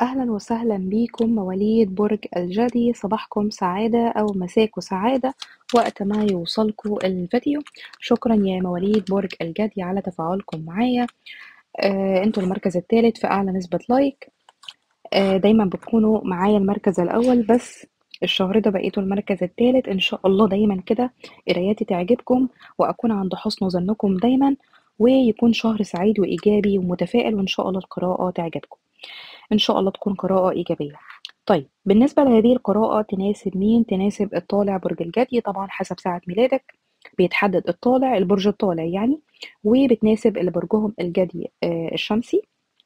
أهلا وسهلا بيكم مواليد برج الجدي صباحكم سعادة أو مساكم سعادة وقت ما يوصلكم الفيديو شكرا يا مواليد برج الجدي على تفاعلكم معايا آه انتوا المركز الثالث في أعلى نسبة لايك آه دايما بتكونوا معايا المركز الأول بس الشهر ده بقيتوا المركز الثالث إن شاء الله دايما كده قراياتي تعجبكم وأكون عند حسن ظنكم دايما ويكون شهر سعيد وإيجابي ومتفائل وإن شاء الله القراءة تعجبكم إن شاء الله تكون قراءة إيجابية طيب بالنسبة لهذه القراءة تناسب مين؟ تناسب الطالع برج الجدي طبعا حسب ساعة ميلادك بيتحدد الطالع البرج الطالع يعني وبتناسب اللي برجهم الجدي آه الشمسي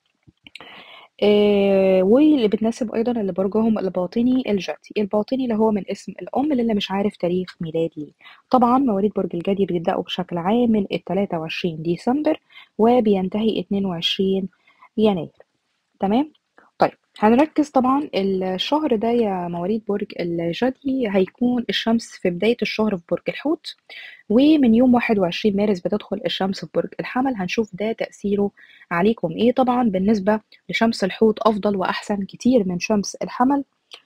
آه واللي بتناسب أيضا اللي برجهم الباطني الجدي الباطني اللي هو من اسم الأم اللي مش عارف تاريخ ميلاد ليه طبعا مواليد برج الجدي بيبدأوا بشكل عام من ال 23 ديسمبر وبينتهي 22 يناير تمام طيب هنركز طبعا الشهر ده يا مواليد برج الجدي هيكون الشمس في بداية الشهر في برج الحوت ومن يوم 21 مارس بتدخل الشمس في برج الحمل هنشوف ده تأثيره عليكم ايه طبعا بالنسبة لشمس الحوت أفضل وأحسن كتير من شمس الحمل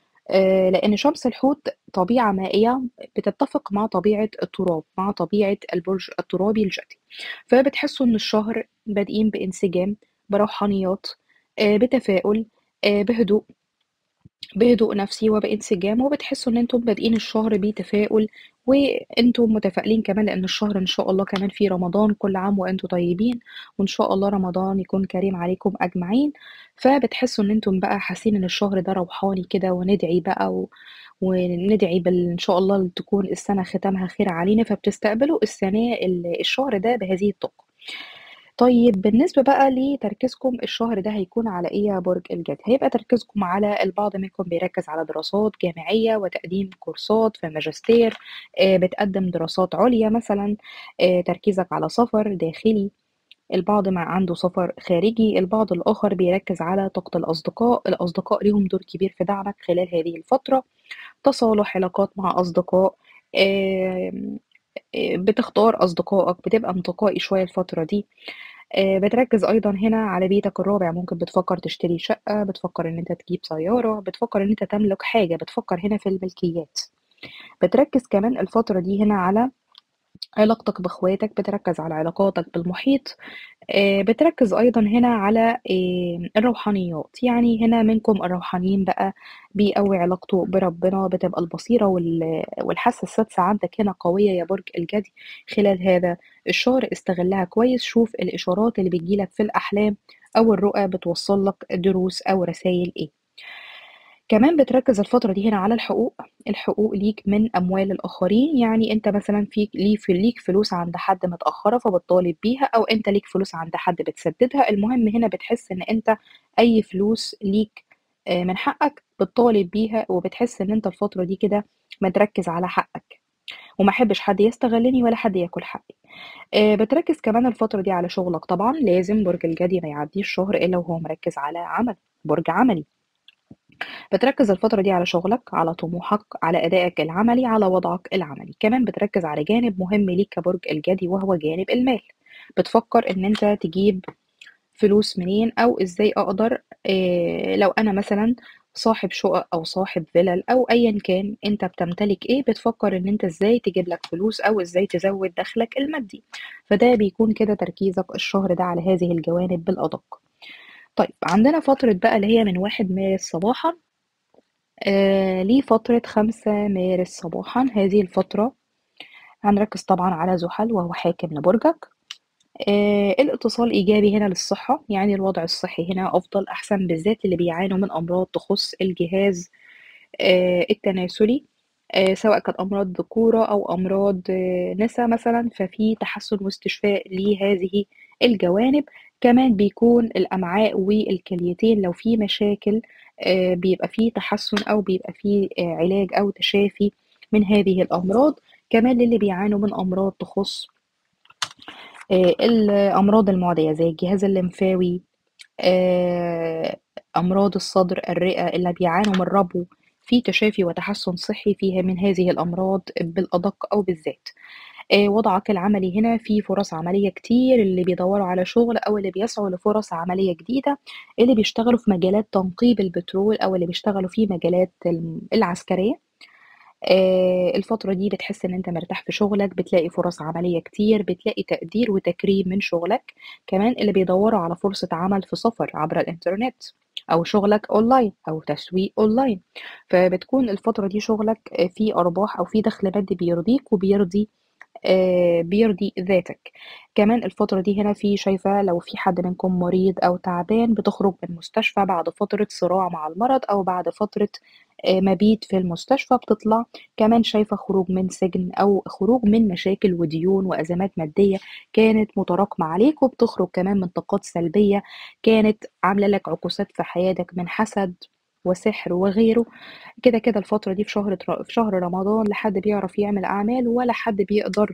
آه لأن شمس الحوت طبيعة مائية بتتفق مع طبيعة التراب مع طبيعة البرج الترابي الجدي فبتحسوا إن الشهر بادئين بانسجام بروحانيات آه بتفاؤل آه بهدوء بهدوء نفسي وبانسجام وبتحسوا ان انتم بادئين الشهر بتفاؤل وانتم متفائلين كمان لان الشهر ان شاء الله كمان في رمضان كل عام وانتم طيبين وان شاء الله رمضان يكون كريم عليكم اجمعين فبتحسوا ان انتم بقى حاسين ان الشهر ده روحاني كده وندعي بقى و... وندعي بال... ان شاء الله تكون السنه ختامها خير علينا فبتستقبلوا السنه الشهر ده بهذه الطاقه طيب بالنسبة بقى لتركيزكم الشهر ده هيكون على إيه يا برج الجدي؟ هيبقى تركيزكم على البعض منكم بيركز على دراسات جامعية وتقديم كورسات في ماجستير آه بتقدم دراسات عليا مثلا آه تركيزك على سفر داخلي البعض مع عنده سفر خارجي البعض الآخر بيركز على طاقة الأصدقاء الأصدقاء ليهم دور كبير في دعمك خلال هذه الفترة تصالح علاقات مع أصدقاء آه بتختار أصدقائك بتبقى انتقائي شوية الفترة دي بتركز أيضا هنا على بيتك الرابع ممكن بتفكر تشتري شقة بتفكر إن أنت تجيب سيارة بتفكر إن أنت تملك حاجة بتفكر هنا في الملكيات بتركز كمان الفترة دي هنا على علاقتك باخواتك بتركز على علاقاتك بالمحيط بتركز أيضا هنا على الروحانيات يعني هنا منكم الروحانيين بقى بيقوي علاقته بربنا بتبقى البصيرة والحاسة السادسة عندك هنا قوية يا برج الجدي خلال هذا الشهر استغلها كويس شوف الإشارات اللي بتجيلك في الأحلام أو الرؤى بتوصل لك دروس أو رسائل إيه كمان بتركز الفترة دي هنا على الحقوق الحقوق ليك من أموال الآخرين يعني أنت مثلا فيك ليك ليك فلوس عند حد متأخرة فبتطالب بيها أو أنت ليك فلوس عند حد بتسددها المهم هنا بتحس إن أنت أي فلوس ليك من حقك بتطالب بيها وبتحس إن أنت الفترة دي كده متركز على حقك وما احبش حد يستغلني ولا حد ياكل حقي أه بتركز كمان الفترة دي على شغلك طبعا لازم برج الجدي ما يعديش شهر إلا وهو مركز على عمل برج عملي بتركز الفترة دي على شغلك على طموحك على أدائك العملي على وضعك العملي كمان بتركز على جانب مهم ليك كبرج الجدي وهو جانب المال بتفكر ان انت تجيب فلوس منين او ازاي اقدر إيه لو انا مثلا صاحب شقق او صاحب فلل او ايا كان انت بتمتلك ايه بتفكر ان انت ازاي تجيب لك فلوس او ازاي تزود دخلك المادي فده بيكون كده تركيزك الشهر ده على هذه الجوانب بالادق طيب عندنا فترة بقى اللي هي من واحد مارس صباحا آه لفترة خمسة مارس صباحا هذه الفترة هنركز طبعا على زحل وهو حاكم لبرجك آه الاتصال إيجابي هنا للصحة يعني الوضع الصحي هنا أفضل أحسن بالذات اللي بيعانوا من أمراض تخص الجهاز آه التناسلي آه سواء كانت أمراض ذكورة أو أمراض آه نسا مثلا ففي تحسن واستشفاء لهذه الجوانب كمان بيكون الأمعاء والكليتين لو في مشاكل آه بيبقى فيه تحسن أو بيبقى فيه آه علاج أو تشافي من هذه الأمراض كمان للي بيعانوا من أمراض تخص آه الأمراض المعدية زي الجهاز الليمفاوي أمراض الصدر الرئة اللي بيعانوا من ربو في تشافي وتحسن صحي فيها من هذه الأمراض بالأدق أو بالذات آآ وضعك العملي هنا في فرص عملية كتير، اللي بيدوّروا على شغل أو اللي بيسعوا لفرص عملية جديدة، اللي بيشتغلوا في مجالات تنقيب البترول أو اللي بيشتغلوا في مجالات الم العسكرية. آآ الفترة دي بتحس إن أنت مرتاح في شغلك، بتلاقي فرص عملية كتير، بتلاقي تقدير وتكريم من شغلك، كمان اللي بيدوّروا على فرصة عمل في سفر عبر الإنترنت أو شغلك أونلاين أو تسويق أونلاين، فبتكون الفترة دي شغلك آآ فيه أرباح أو فيه دخل مادي بيرضيك وبيرضي آآ بيرضي ذاتك. كمان الفترة دي هنا في شايفة لو في حد منكم مريض أو تعبان بتخرج من المستشفى بعد فترة صراع مع المرض أو بعد فترة آآ مبيت في المستشفى بتطلع، كمان شايفة خروج من سجن أو خروج من مشاكل وديون وأزمات مادية كانت متراكمة عليك، وبتخرج كمان من طاقات سلبية كانت عاملة لك عقوسات في حياتك من حسد وسحر وغيره، كده، كده الفترة دي في شهر ر في شهر رمضان لا حد بيعرف يعمل أعمال ولا حد بيقدر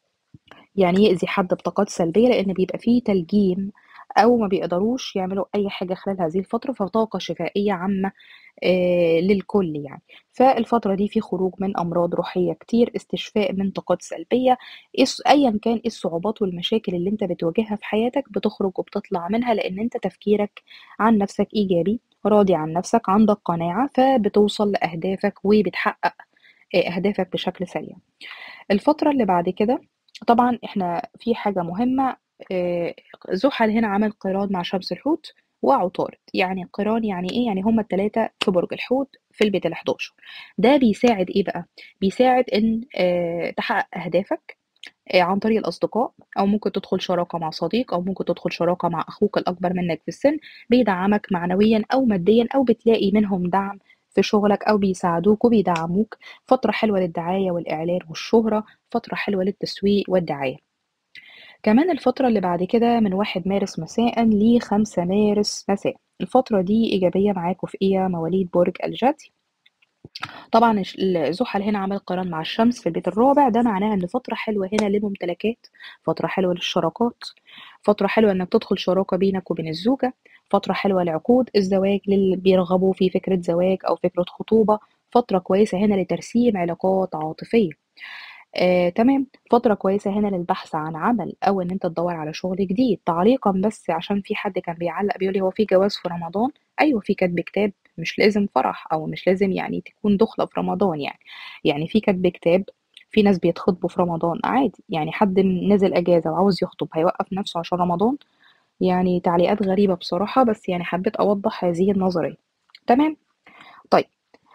يعني يأذي حد بطاقات سلبية، لإن بيبقى في تلجيم أو ما بيقدروش يعملوا أي حاجة خلال هذه الفترة، فطاقة شفائية عامة آآ للكل يعني. فالفترة دي في خروج من أمراض روحية كتير، استشفاء من طاقات سلبية، الص أيًا كان إيه الصعوبات والمشاكل اللي أنت بتواجهها في حياتك بتخرج وبتطلع منها، لإن أنت تفكيرك عن نفسك إيجابي، راضي عن نفسك، عندك قناعة، فبتوصل لأهدافك وبتحقق آآ أهدافك بشكل سريع. الفترة اللي بعد كده طبعًا إحنا في حاجة مهمة آآ زحل هنا عامل قيران مع شمس الحوت وعطارد، يعني قيران يعني إيه؟ يعني هُم ال3 في برج الحوت في البيت ال11 ده بيساعد إيه بقى؟ بيساعد إن آآ تحقق أهدافك آآ عن طريق الأصدقاء أو ممكن تدخل شراكة مع صديق أو ممكن تدخل شراكة مع أخوك الأكبر منك في السن، بيدعمك معنويًا أو ماديًا أو بتلاقي منهم دعم في شغلك أو بيساعدوك وبيدعموك، فترة حلوة للدعاية والإعلان والشهرة، فترة حلوة للتسويق والدعاية. كمان الفترة اللي بعد كده من 1 مارس مساءً ل5 مارس مساءً، الفترة دي إيجابية معاكم في إيه يا مواليد برج الجدي؟ طبعًا الش ال زحل هنا عامل قيران مع الشمس في البيت الرابع، ده معناها إن فترة حلوة هنا للممتلكات، فترة حلوة للشراكات، فترة حلوة إنك تدخل شراكة بينك وبين الزوجة، فترة حلوة لعقود الزواج للي بيرغبوا في فكرة زواج أو فكرة خطوبة، فترة كويسة هنا لترسيم علاقات عاطفية. آآ تمام، فترة كويسة هنا للبحث عن عمل أو إن أنت تدوّر على شغل جديد، تعليقًا بس عشان في حد كان بيعلّق بيقول لي: "هو في جواز في رمضان؟" أيوه في كتب كتاب، مش لازم فرح أو مش لازم يعني تكون دُخلة في رمضان يعني، يعني في كتب كتاب، في ناس بيتخطبوا في رمضان عادي، يعني حد نازل إجازة وعاوز يخطب هيوقّف نفسه عشان رمضان؟ يعني تعليقات غريبة بصراحة، بس يعني حبيت أوضّح هذه النظرية. تمام، طيب.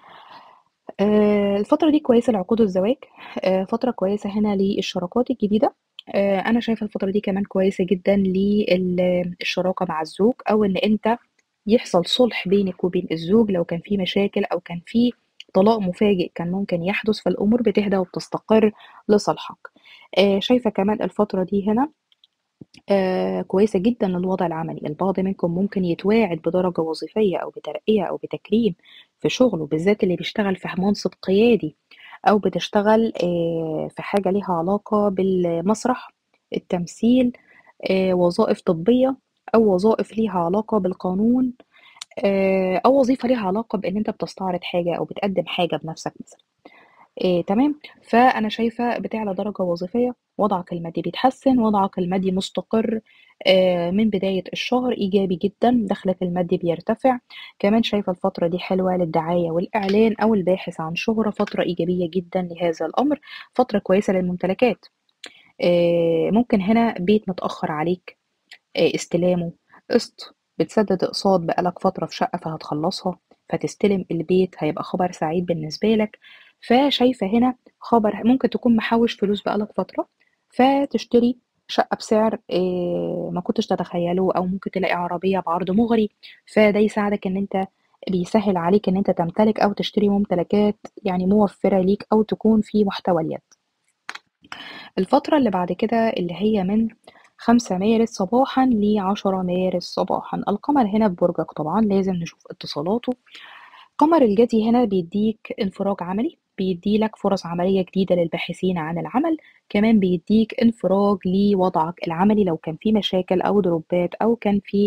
آآ الفترة دي كويسة لعقود الزواج، آآ فترة كويسة هنا للشراكات الجديدة، آآ أنا شايفة الفترة دي كمان كويسة جدًا لل الشراكة مع الزوج أو إن أنت يحصل صُلح بينك وبين الزوج لو كان في مشاكل أو كان في طلاق مفاجئ كان ممكن يحدث، فالأمور بتهدى وبتستقر لصالحك. آآ شايفة كمان الفترة دي هنا آآ كويسة جدًا للوضع العملي، البعض منكم ممكن يتواعد بدرجة وظيفية أو بترقية أو بتكريم في شغله، بالذات اللي بيشتغل في ح منصب قيادي أو بتشتغل آآ في حاجة ليها علاقة بالمسرح، التمثيل، آآ وظائف طبية أو وظائف ليها علاقة بالقانون، آآ أو وظيفة ليها علاقة بإن أنت بتستعرض حاجة أو بتقدّم حاجة بنفسك مثلًا. آآ تمام، فأنا شايفة بتعلى درجة وظيفية، وضعك المادي بيتحسن، وضعك المادي مستقر آآ من بداية الشهر إيجابي جدًا، دخلك المادي بيرتفع، كمان شايفة الفترة دي حلوة للدعاية والإعلان أو الباحث عن شهرة، فترة إيجابية جدًا لهذا الأمر، فترة كويسة للممتلكات. آآ ممكن هنا بيت متأخر عليك آآ استلامه، قسط، بتسدد أقساط بقى لك فترة في شقة فهتخلّصها، فتستلم البيت، هيبقى خبر سعيد بالنسبة لك. فشايفة هنا خبر ممكن تكون محوّش فلوس بقى لك فترة، فتشتري شقة بسعر آآ ما كنتش تتخيله أو ممكن تلاقي عربية بعرض مغري، فده يساعدك إن أنت بيسهّل عليك إن أنت تمتلك أو تشتري ممتلكات يعني موفّرة ليك أو تكون في محتوى اليد. الفترة اللي بعد كده اللي هي من 5 مارس صباحًا ل10 مارس صباحًا، القمر هنا في برجك طبعًا لازم نشوف اتصالاته، قمر الجدي هنا بيدّيك انفراج عملي، بيدّي لك فرص عملية جديدة للباحثين عن العمل، كمان بيدّيك انفراج لوضعك العملي لو كان في مشاكل أو دروبات أو كان في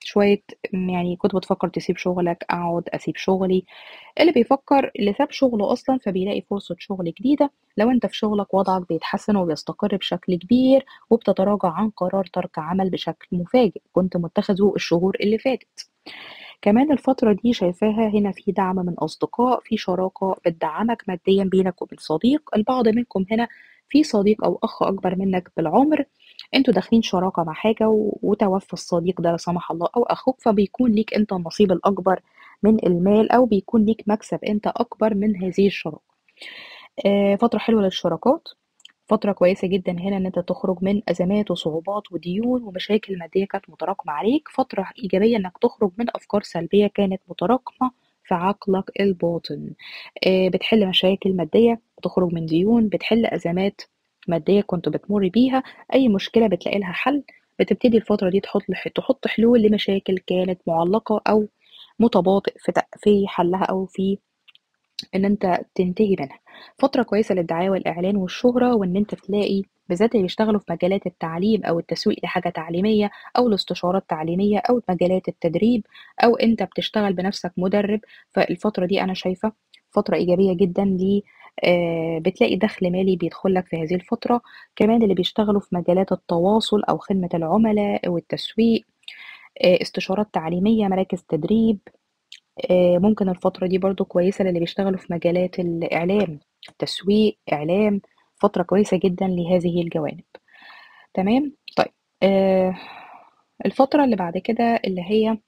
شوية يعني كنت بتفكر تسيب شغلك أقعد أسيب شغلي اللي بيفكر اللي ساب شغله أصلا فبيلاقي فرصة شغل جديدة لو أنت في شغلك وضعك بيتحسن وبيستقر بشكل كبير وبتتراجع عن قرار ترك عمل بشكل مفاجئ كنت متخذه الشهور اللي فاتت كمان الفترة دي شايفاها هنا في دعم من أصدقاء في شراكة بتدعمك ماديا بينك وبين صديق البعض منكم هنا في صديق أو أخ أكبر منك بالعمر انتوا داخلين شراكة مع حاجة و- وتوفى الصديق ده لا سمح الله أو أخوك فبيكون ليك أنت النصيب الأكبر من المال أو بيكون ليك مكسب أنت أكبر من هذه الشراكة آه، فترة حلوة للشراكات فترة كويسة جدا هنا إن أنت تخرج من أزمات وصعوبات وديون ومشاكل مادية كانت متراكمة عليك فترة إيجابية إنك تخرج من أفكار سلبية كانت متراكمة في عقلك الباطن آه، بتحل مشاكل مادية بتخرج من ديون بتحل أزمات مادية كنت بتمر بيها أي مشكلة بتلاقي لها حل بتبتدي الفترة دي تحط تحط حلول لمشاكل كانت معلقة أو متباطئ في تق- في حلها أو في إن أنت تنتهي منها فترة كويسة للدعاية والإعلان والشهرة وإن أنت تلاقي بالذات اللي بيشتغلوا في مجالات التعليم أو التسويق لحاجة تعليمية أو الاستشارات التعليمية أو مجالات التدريب أو أنت بتشتغل بنفسك مدرب فالفترة دي أنا شايفة فترة إيجابية جدا ل آه، بتلاقي دخل مالي بيدخل لك في هذه الفترة كمان اللي بيشتغلوا في مجالات التواصل أو خدمة العملاء والتسويق آه، استشارات تعليمية مراكز تدريب آه، ممكن الفترة دي برضو كويسة للي بيشتغلوا في مجالات الإعلام تسويق إعلام فترة كويسة جدا لهذه الجوانب تمام طيب آه الفترة اللي بعد كده اللي هي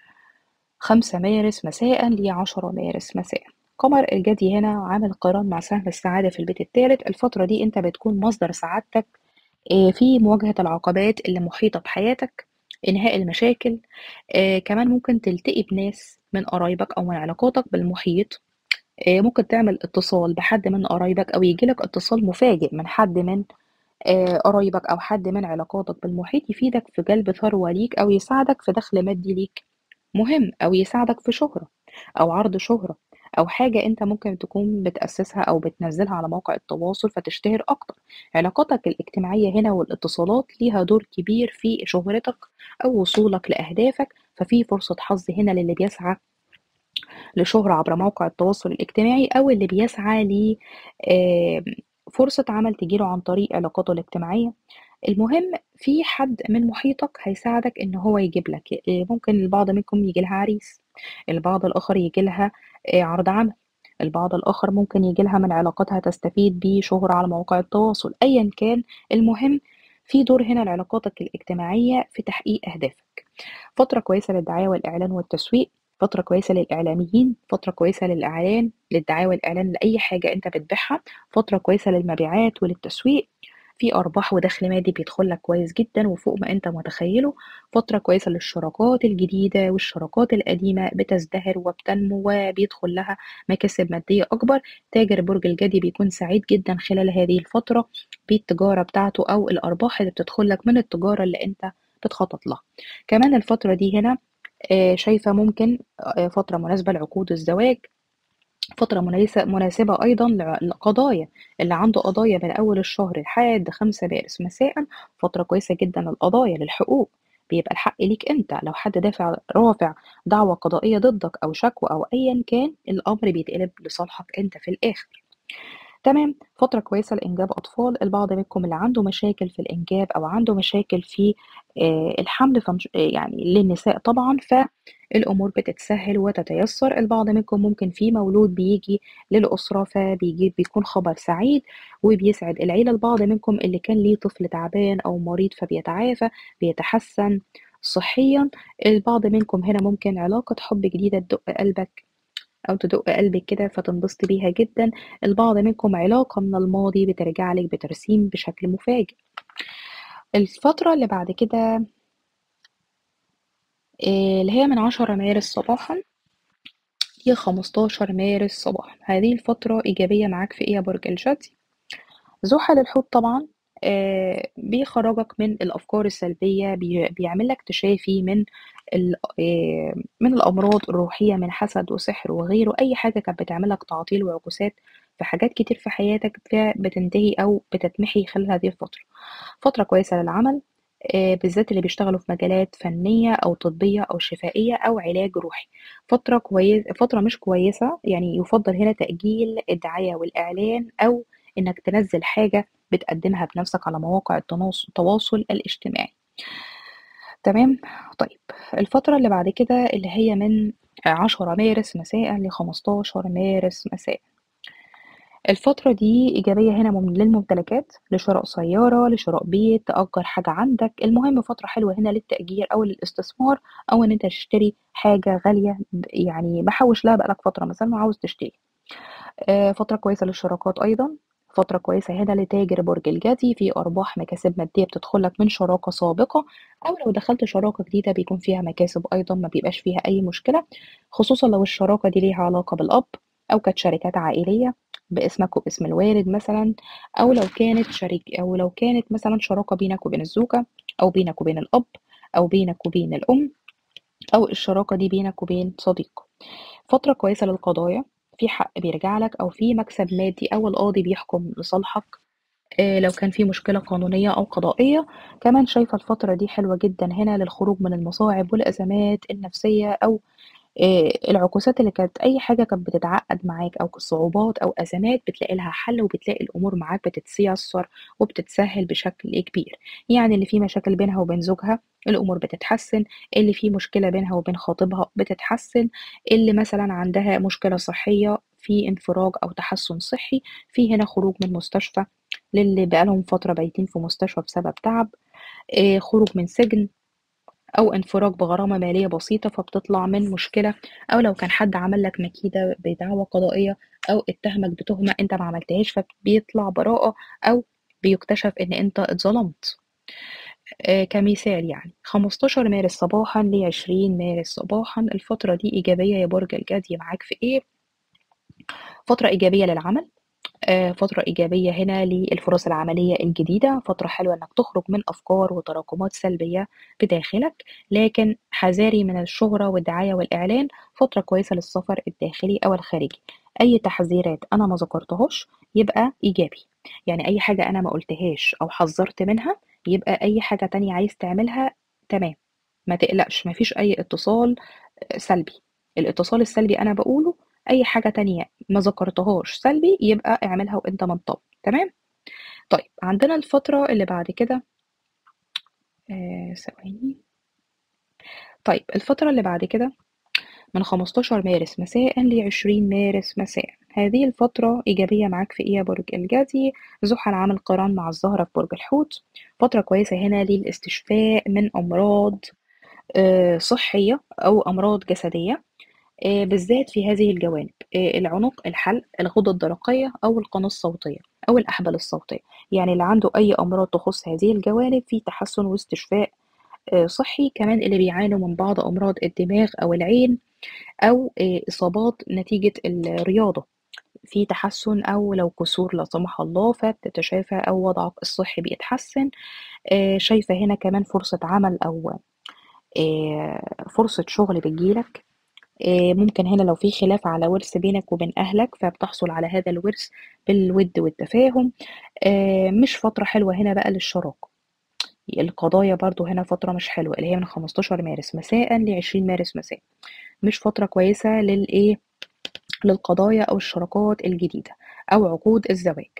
خمسة مارس مساء لعشرة مارس مساء قمر الجدي هنا عامل قران مع سهم السعادة في البيت الثالث الفترة دي انت بتكون مصدر سعادتك آه، في مواجهة العقبات اللي محيطة بحياتك إنهاء المشاكل آه، كمان ممكن تلتقي بناس من قرايبك أو من علاقاتك بالمحيط آه، ممكن تعمل اتصال بحد من قرايبك أو يجيلك اتصال مفاجئ من حد من آه، قرايبك أو حد من علاقاتك بالمحيط يفيدك في جلب ثروة ليك أو يساعدك في دخل مادي ليك مهم أو يساعدك في شهرة أو عرض شهرة أو حاجة أنت ممكن تكون بتأسسها أو بتنزلها على موقع التواصل فتشتهر أكتر علاقاتك الاجتماعية هنا والاتصالات ليها دور كبير في شهرتك أو وصولك لأهدافك ففي فرصة حظ هنا للي بيسعى لشهرة عبر موقع التواصل الاجتماعي أو اللي بيسعى ل آه، فرصة عمل تجيله عن طريق علاقاته الاجتماعية المهم في حد من محيطك هيساعدك ان هو يجيب لك إيه، ممكن البعض منكم يجي لها عريس البعض الاخر يجي لها إيه، عرض عمل البعض الاخر ممكن يجي لها من علاقاتها تستفيد بشهرة على مواقع التواصل ايا كان المهم في دور هنا لعلاقاتك الاجتماعية في تحقيق اهدافك فترة كويسة للدعاية والاعلان والتسويق فترة كويسة للإعلاميين فترة كويسة للإعلان للدعاية والإعلان لأي حاجة أنت بتبيعها فترة كويسة للمبيعات وللتسويق في أرباح ودخل مادي بيدخل لك كويس جدا وفوق ما أنت متخيله فترة كويسة للشراكات الجديدة والشراكات القديمة بتزدهر وبتنمو وبيدخل لها مكاسب مادية أكبر تاجر برج الجدي بيكون سعيد جدا خلال هذه الفترة بالتجارة بتاعته أو الأرباح اللي بتدخل لك من التجارة اللي أنت بتخطط لها كمان الفترة دي هنا آه، شايفة ممكن آه، فترة مناسبة لعقود الزواج فترة مناسبة مناسبة أيضا للقضايا اللي عنده قضايا من أول الشهر لحد خمسة مارس مساء فترة كويسة جدا للقضايا للحقوق بيبقى الحق ليك انت لو حد دافع رافع دعوى قضائية ضدك أو شكوى أو أيا كان الأمر بيتقلب لصالحك انت في الآخر تمام فترة كويسة لإنجاب أطفال البعض منكم اللي عنده مشاكل في الإنجاب أو عنده مشاكل في آه، الحمل فنش- آه، يعني للنساء طبعا فالأمور بتتسهل وتتيسر البعض منكم ممكن في مولود بيجي للأسرة فبيجي بيكون خبر سعيد وبيسعد العيلة البعض منكم اللي كان ليه طفل تعبان أو مريض فبيتعافى بيتحسن صحيا البعض منكم هنا ممكن علاقة حب جديدة تدق قلبك أو تدق قلبك كده فتنبسطي بيها جدا البعض منكم علاقة من الماضي بترجع لك بترسيم بشكل مفاجئ الفترة اللي بعد كده آه، اللي هي من عشرة مارس صباحا ل 15 مارس صباحا هذه الفترة إيجابية معاك في إيه يا برج الجدي زحل الحوت طبعا آه، بيخرجك من الأفكار السلبية بي- بيعمل لك تشافي من ال- آه، من الأمراض الروحية من حسد وسحر وغيره أي حاجة كانت بتعمل لك تعطيل وعكوسات في حاجات كتير في حياتك بتنتهي أو بتتمحي خلال هذه الفترة فترة كويسة للعمل آآ بالذات اللي بيشتغلوا في مجالات فنية أو طبية أو شفائية أو علاج روحي. فترة كويس فترة مش كويسة، يعني يُفضّل هنا تأجيل الدعاية والإعلان أو إنك تنزّل حاجة بتقدّمها بنفسك على مواقع التناص التواصل الاجتماعي. تمام؟ طيب الفترة اللي بعد كده اللي هي من 10 مارس مساءً ل15 مارس مساءً. الفترة دي إيجابية هنا مم للممتلكات، لشراء سيارة، لشراء بيت، تأجّر حاجة عندك، المهم فترة حلوة هنا للتأجير أو للاستثمار أو إن أنت تشتري حاجة غالية ب يعني محوّش لها بقى لك فترة مثلًا وعاوز تشتري. آآ فترة كويسة للشراكات أيضًا، فترة كويسة هنا لتاجر برج الجدي، في أرباح مكاسب مادية بتدخل لك من شراكة سابقة، أو لو دخلت شراكة جديدة بيكون فيها مكاسب أيضًا ما بيبقاش فيها أي مشكلة، خصوصًا لو الشراكة دي ليها علاقة بالأب أو كانت شركات عائلية باسمك وباسم الوالد مثلًا، أو لو كانت شريك أو لو كانت مثلًا شراكة بينك وبين الزوجة أو بينك وبين الأب أو بينك وبين الأم، أو الشراكة دي بينك وبين صديق. فترة كويسة للقضايا، في حق بيرجع لك أو في مكسب مادي أو القاضي بيحكم لصالحك آآ لو كان في مشكلة قانونية أو قضائية. كمان شايفة الفترة دي حلوة جدًا هنا للخروج من المصاعب والأزمات النفسية أو آآ العكوسات اللي كانت أي حاجة كانت بتتعقد معاك أو صعوبات أو أزمات بتلاقي لها حل وبتلاقي الأمور معاك بتتيسّر وبتتسهّل بشكل كبير. يعني اللي في مشاكل بينها وبين زوجها الأمور بتتحسّن، اللي في مشكلة بينها وبين خطيبها بتتحسّن، اللي مثلًا عندها مشكلة صحية في انفراج أو تحسُّن صحي، في هنا خروج من مستشفى للي بقى لهم فترة بايتين في مستشفى بسبب تعب، آآ خروج من سجن أو انفراج بغرامة مالية بسيطة فبتطلع من مشكلة، أو لو كان حد عمل لك مكيدة بدعوى قضائية أو اتهمك بتهمة أنت ما عملتهاش فبيطلع براءة أو بيُكتشف إن أنت اتظلمت. آآ كمثال يعني 15 مارس صباحًا ل20 مارس صباحًا، الفترة دي إيجابية يا برج الجدي معاك في إيه؟ فترة إيجابية للعمل، آآ فترة إيجابية هنا للفرص العملية الجديدة، فترة حلوة إنك تخرج من أفكار وتراكمات سلبية بداخلك، لكن حذاري من الشهرة والدعاية والإعلان، فترة كويسة للسفر الداخلي أو الخارجي. أي تحذيرات أنا ما ذكرتهاش يبقى إيجابي، يعني أي حاجة أنا ما قُلتهاش أو حذّرت منها يبقى أي حاجة تانية عايز تعملها تمام، ما تقلقش ما فيش أي اتصال سلبي، الاتصال السلبي أنا باقوله أي حاجة تانية ما ذكرتهاش سلبي يبقى اعملها وأنت متطمن، تمام؟ طيب عندنا الفترة اللي بعد كده آآ ثواني. طيب الفترة اللي بعد كده من 15 مارس مساءً ل20 مارس مساءً، هذه الفترة إيجابية معاك في إيه يا برج الجدي؟ زحل عامل قران مع الزهرة في برج الحوت، فترة كويسة هنا للاستشفاء من أمراض آآ صحية أو أمراض جسدية، آآ بالذات في هذه الجوانب، آآ العنق، الحلق، الغدة الدرقية أو القناة الصوتية أو الأحبال الصوتية، يعني اللي عنده أي أمراض تخُص هذه الجوانب في تحسُّن واستشفاء آآ صحي، كمان اللي بيعانوا من بعض أمراض الدماغ أو العين أو آآ إصابات نتيجة الرياضة، في تحسُّن أو لو كسور لا سمح الله فبتتشافى أو وضعك الصحي بيتحسن، آآ شايفة هنا كمان فرصة عمل أو آآ فرصة شغل بتيجي لك، آآ ممكن هنا لو في خلاف على ورث بينك وبين أهلك فبتحصل على هذا الورث بالوِد والتفاهم، آآ مش فترة حلوة هنا بقى للشراكة. القضايا برضه هنا فترة مش حلوة، اللي هي من 15 مارس مساءً ل20 مارس مساءً، مش فترة كويسة للإيه، للقضايا أو الشراكات الجديدة أو عقود الزواج.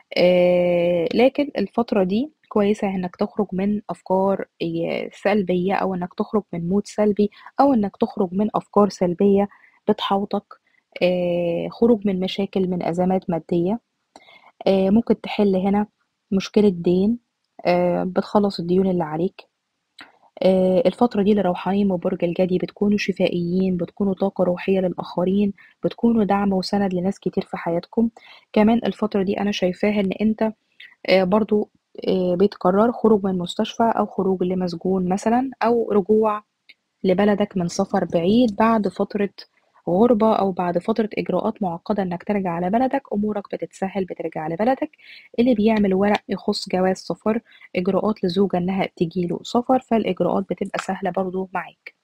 آآ لكن الفترة دي كويسة إنك تخرج من أفكار ي سلبية أو إنك تخرج من mood سلبي أو إنك تخرج من أفكار سلبية بتحاوطك، آآ خروج من مشاكل، من أزمات مادية، آآ ممكن تحل هنا مشكلة دين، آآ بتخلّص الديون اللي عليك. آآ الفترة دي لروحانيين من برج الجدي بتكونوا شفائيين، بتكونوا طاقة روحية للآخرين، بتكونوا دعم وسَنَد لناس كتير في حياتكم. كمان الفترة دي أنا شايفاها إن أنت آآ برضه آآ بتقرّر خروج من مستشفى أو خروج لمسجون مثلًا أو رجوع لبلدك من سفر بعيد بعد فترة غُربة أو بعد فترة إجراءات مُعقّدة إنك ترجع لبلدك، أمورك بتتسهّل بترجع لبلدك. اللي بيعمل ورق يخُص جواز سفر، إجراءات لزوجة إنها تيجي له سفر، فالإجراءات بتبقى سهلة برضه معاك.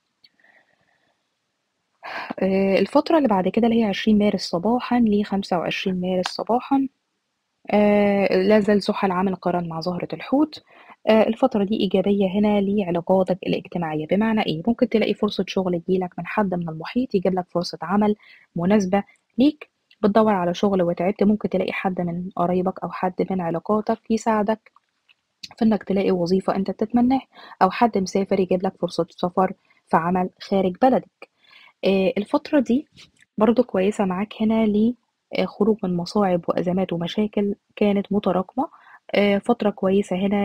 آآ الفترة اللي بعد كده اللي هي 20 مارس صباحًا ل25 مارس صباحًا آه لا زال زحل عامل قرن مع زهرة الحوت آه الفترة دي إيجابية هنا لعلاقاتك الاجتماعية بمعنى إيه؟ ممكن تلاقي فرصة شغل تجيلك من حد من المحيط يجيب لك فرصة عمل مناسبة ليك بتدور على شغل وتعبت ممكن تلاقي حد من قرايبك أو حد من علاقاتك يساعدك في إنك تلاقي وظيفة أنت بتتمناها أو حد مسافر يجيب لك فرصة سفر في عمل خارج بلدك آه الفترة دي برضو كويسة معاك هنا لخروج من مصاعب وأزمات ومشاكل كانت متراكمة آه فترة كويسة هنا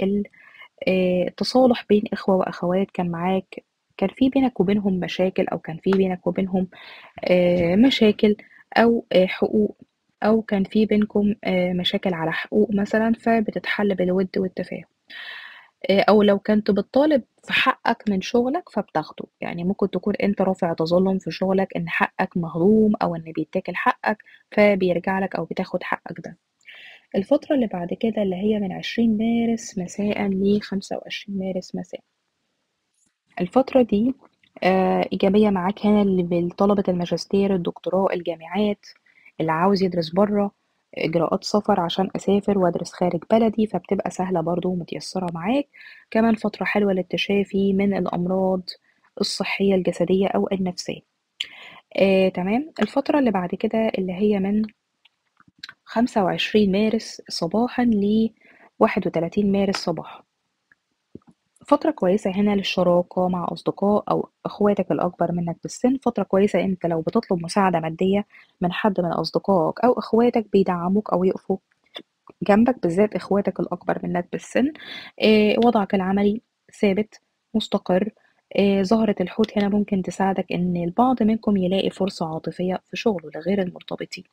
للتصالح بين إخوة وأخوات كان معاك كان في بينك وبينهم مشاكل أو كان في بينك وبينهم آه مشاكل أو آه حقوق أو كان في بينكم آه مشاكل على حقوق مثلا فبتتحل بالود والتفاهم أو لو كنت بتطالب في حقك من شغلك فبتاخده يعني ممكن تكون أنت رافع تظلم في شغلك إن حقك مهضوم أو إن بيتاكل حقك فبيرجع لك أو بتاخد حقك ده الفترة اللي بعد كده اللي هي من عشرين مارس مساء لخمسة وعشرين مارس مساء الفترة دي آه إيجابية معاك هنا لطلبة الماجستير الدكتوراه الجامعات اللي عاوز يدرس بره إجراءات سفر عشان أسافر وأدرس خارج بلدي فبتبقى سهلة برضو ومتيسرة معاك كمان فترة حلوة للتشافي من الأمراض الصحية الجسدية أو النفسية آه، تمام الفترة اللي بعد كده اللي هي من خمسة وعشرين مارس صباحا ل واحد وتلاتين مارس صباحا فترة كويسة هنا للشراكة مع أصدقاء أو إخواتك الأكبر منك بالسن فترة كويسة أنت لو بتطلب مساعدة مادية من حد من أصدقائك أو إخواتك بيدعموك أو يقفوا جنبك بالذات إخواتك الأكبر منك بالسن آه، وضعك العملي ثابت مستقر آه، زهرة الحوت هنا ممكن تساعدك إن البعض منكم يلاقي فرصة عاطفية في شغله لغير المرتبطين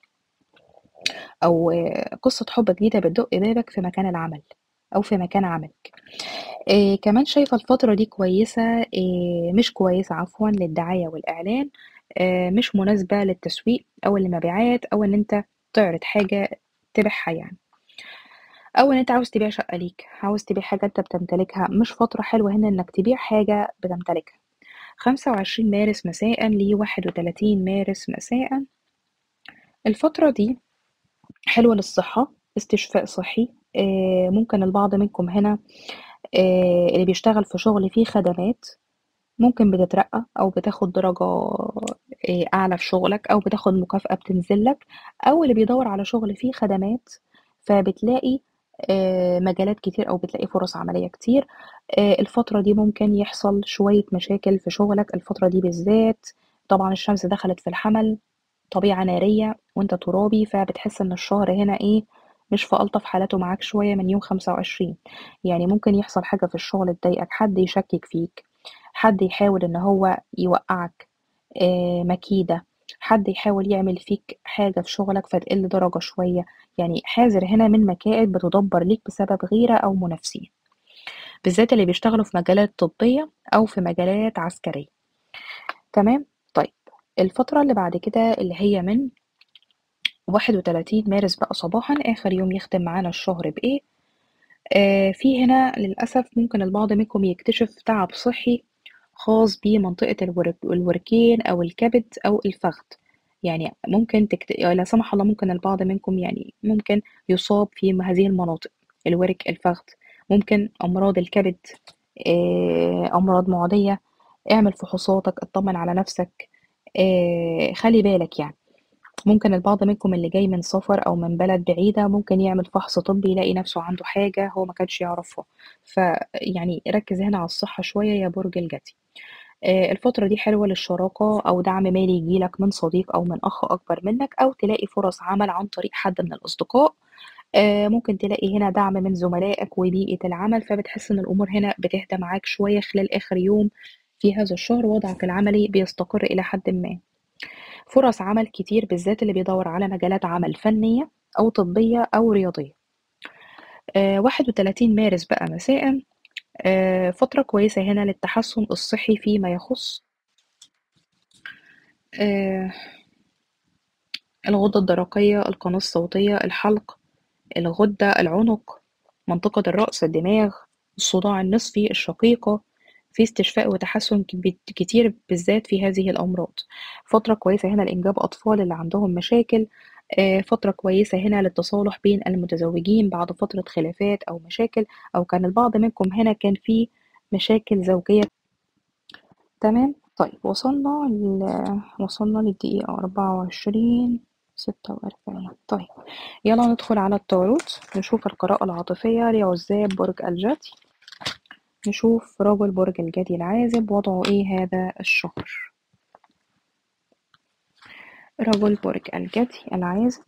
أو آه، قصة حب جديدة بتدق بابك في مكان العمل أو في مكان عملك آه كمان شايفة الفترة دي كويسة آه مش كويسة عفوا للدعاية والإعلان آه مش مناسبة للتسويق أو المبيعات أو إن أنت تعرض حاجة تبيعها يعني أو إن أنت عاوز تبيع شقة ليك عاوز تبيع حاجة أنت بتمتلكها مش فترة حلوة هنا إنك تبيع حاجة بتمتلكها خمسة وعشرين مارس مساء لواحد وتلاتين مارس مساء الفترة دي حلوة للصحة استشفاء صحي آه ممكن البعض منكم هنا آه اللي بيشتغل في شغل فيه خدمات ممكن بتترقى أو بتاخد درجة آه أعلى في شغلك أو بتاخد مكافأة بتنزلك أو اللي بيدور على شغل فيه خدمات فبتلاقي آه مجالات كتير أو بتلاقي فرص عملية كتير آه الفترة دي ممكن يحصل شوية مشاكل في شغلك الفترة دي بالذات طبعا الشمس دخلت في الحمل طبيعة نارية وانت ترابي فبتحس ان الشهر هنا ايه مش في ألطف حالاته معاك شوية من يوم خمسة وعشرين يعني ممكن يحصل حاجة في الشغل تضايقك حد يشكك فيك حد يحاول ان هو يوقعك آه مكيدة حد يحاول يعمل فيك حاجة في شغلك فتقل درجة شوية يعني حاذر هنا من مكائد بتدبر ليك بسبب غيرة أو منافسين بالذات اللي بيشتغلوا في مجالات طبية أو في مجالات عسكرية تمام طيب الفترة اللي بعد كده اللي هي من واحد وتلاتين مارس بقى صباحا آخر يوم يختم معانا الشهر بإيه آه في هنا للأسف ممكن البعض منكم يكتشف تعب صحي خاص بمنطقة الورك الوركين أو الكبد أو الفخذ يعني ممكن تكت... لا سمح الله ممكن البعض منكم يعني ممكن يصاب في هذه المناطق الورك الفخذ ممكن أمراض الكبد آه أمراض معدية اعمل فحوصاتك اطمن على نفسك آه خلي بالك يعني ممكن البعض منكم اللي جاي من سفر أو من بلد بعيدة ممكن يعمل فحص طبي يلاقي نفسه عنده حاجة هو ما كانش يعرفها فيعني ركز هنا على الصحة شوية يا برج الجدي آه الفترة دي حلوة للشراكة أو دعم مالي يجيلك من صديق أو من أخ أكبر منك أو تلاقي فرص عمل عن طريق حد من الأصدقاء آه ممكن تلاقي هنا دعم من زملائك وبيئة العمل فبتحس إن الأمور هنا بتهدى معاك شوية خلال آخر يوم في هذا الشهر وضعك العملي بيستقر إلى حد ما فرص عمل كتير بالذات اللي بيدور على مجالات عمل فنية أو طبية أو رياضية آه واحد وتلاتين مارس بقى مساء آه فترة كويسة هنا للتحسن الصحي فيما يخص آه الغدة الدرقية القناة الصوتية الحلق الغدة العنق منطقة الرأس الدماغ الصداع النصفي الشقيقة في استشفاء وتحسن كتير بالذات في هذه الأمراض فترة كويسة هنا لإنجاب أطفال اللي عندهم مشاكل آه، فترة كويسة هنا للتصالح بين المتزوجين بعد فترة خلافات أو مشاكل أو كان البعض منكم هنا كان فيه مشاكل زوجية تمام طيب وصلنا ل... وصلنا للدقيقة أربعة وعشرين ستة وأربعين طيب يلا ندخل على التاروت نشوف القراءة العاطفية لعزاب برج الجدي نشوف رجل برج الجدي العازب وضعه ايه هذا الشهر رجل برج الجدي العازب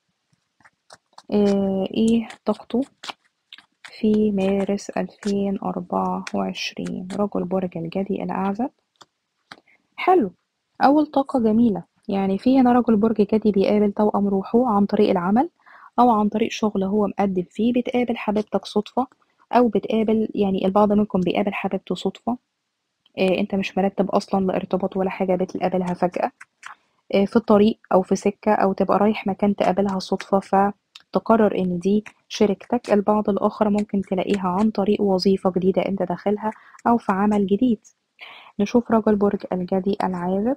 آه ايه طاقته في مارس ألفين أربعة وعشرين رجل برج الجدي الأعزب حلو أول طاقة جميلة يعني في هنا رجل برج جدي بيقابل توأم روحه عن طريق العمل أو عن طريق شغل هو مقدم فيه بتقابل حبيبتك صدفة أو بتقابل يعني البعض منكم بيقابل حبيبته صدفة إيه انت مش مرتب أصلا لارتباط ولا حاجة بتقابلها فجأة إيه في الطريق أو في سكة أو تبقى رايح مكان تقابلها صدفة فتقرر إن دي شريكتك البعض الآخر ممكن تلاقيها عن طريق وظيفة جديدة انت داخلها أو في عمل جديد نشوف رجل برج الجدي العازب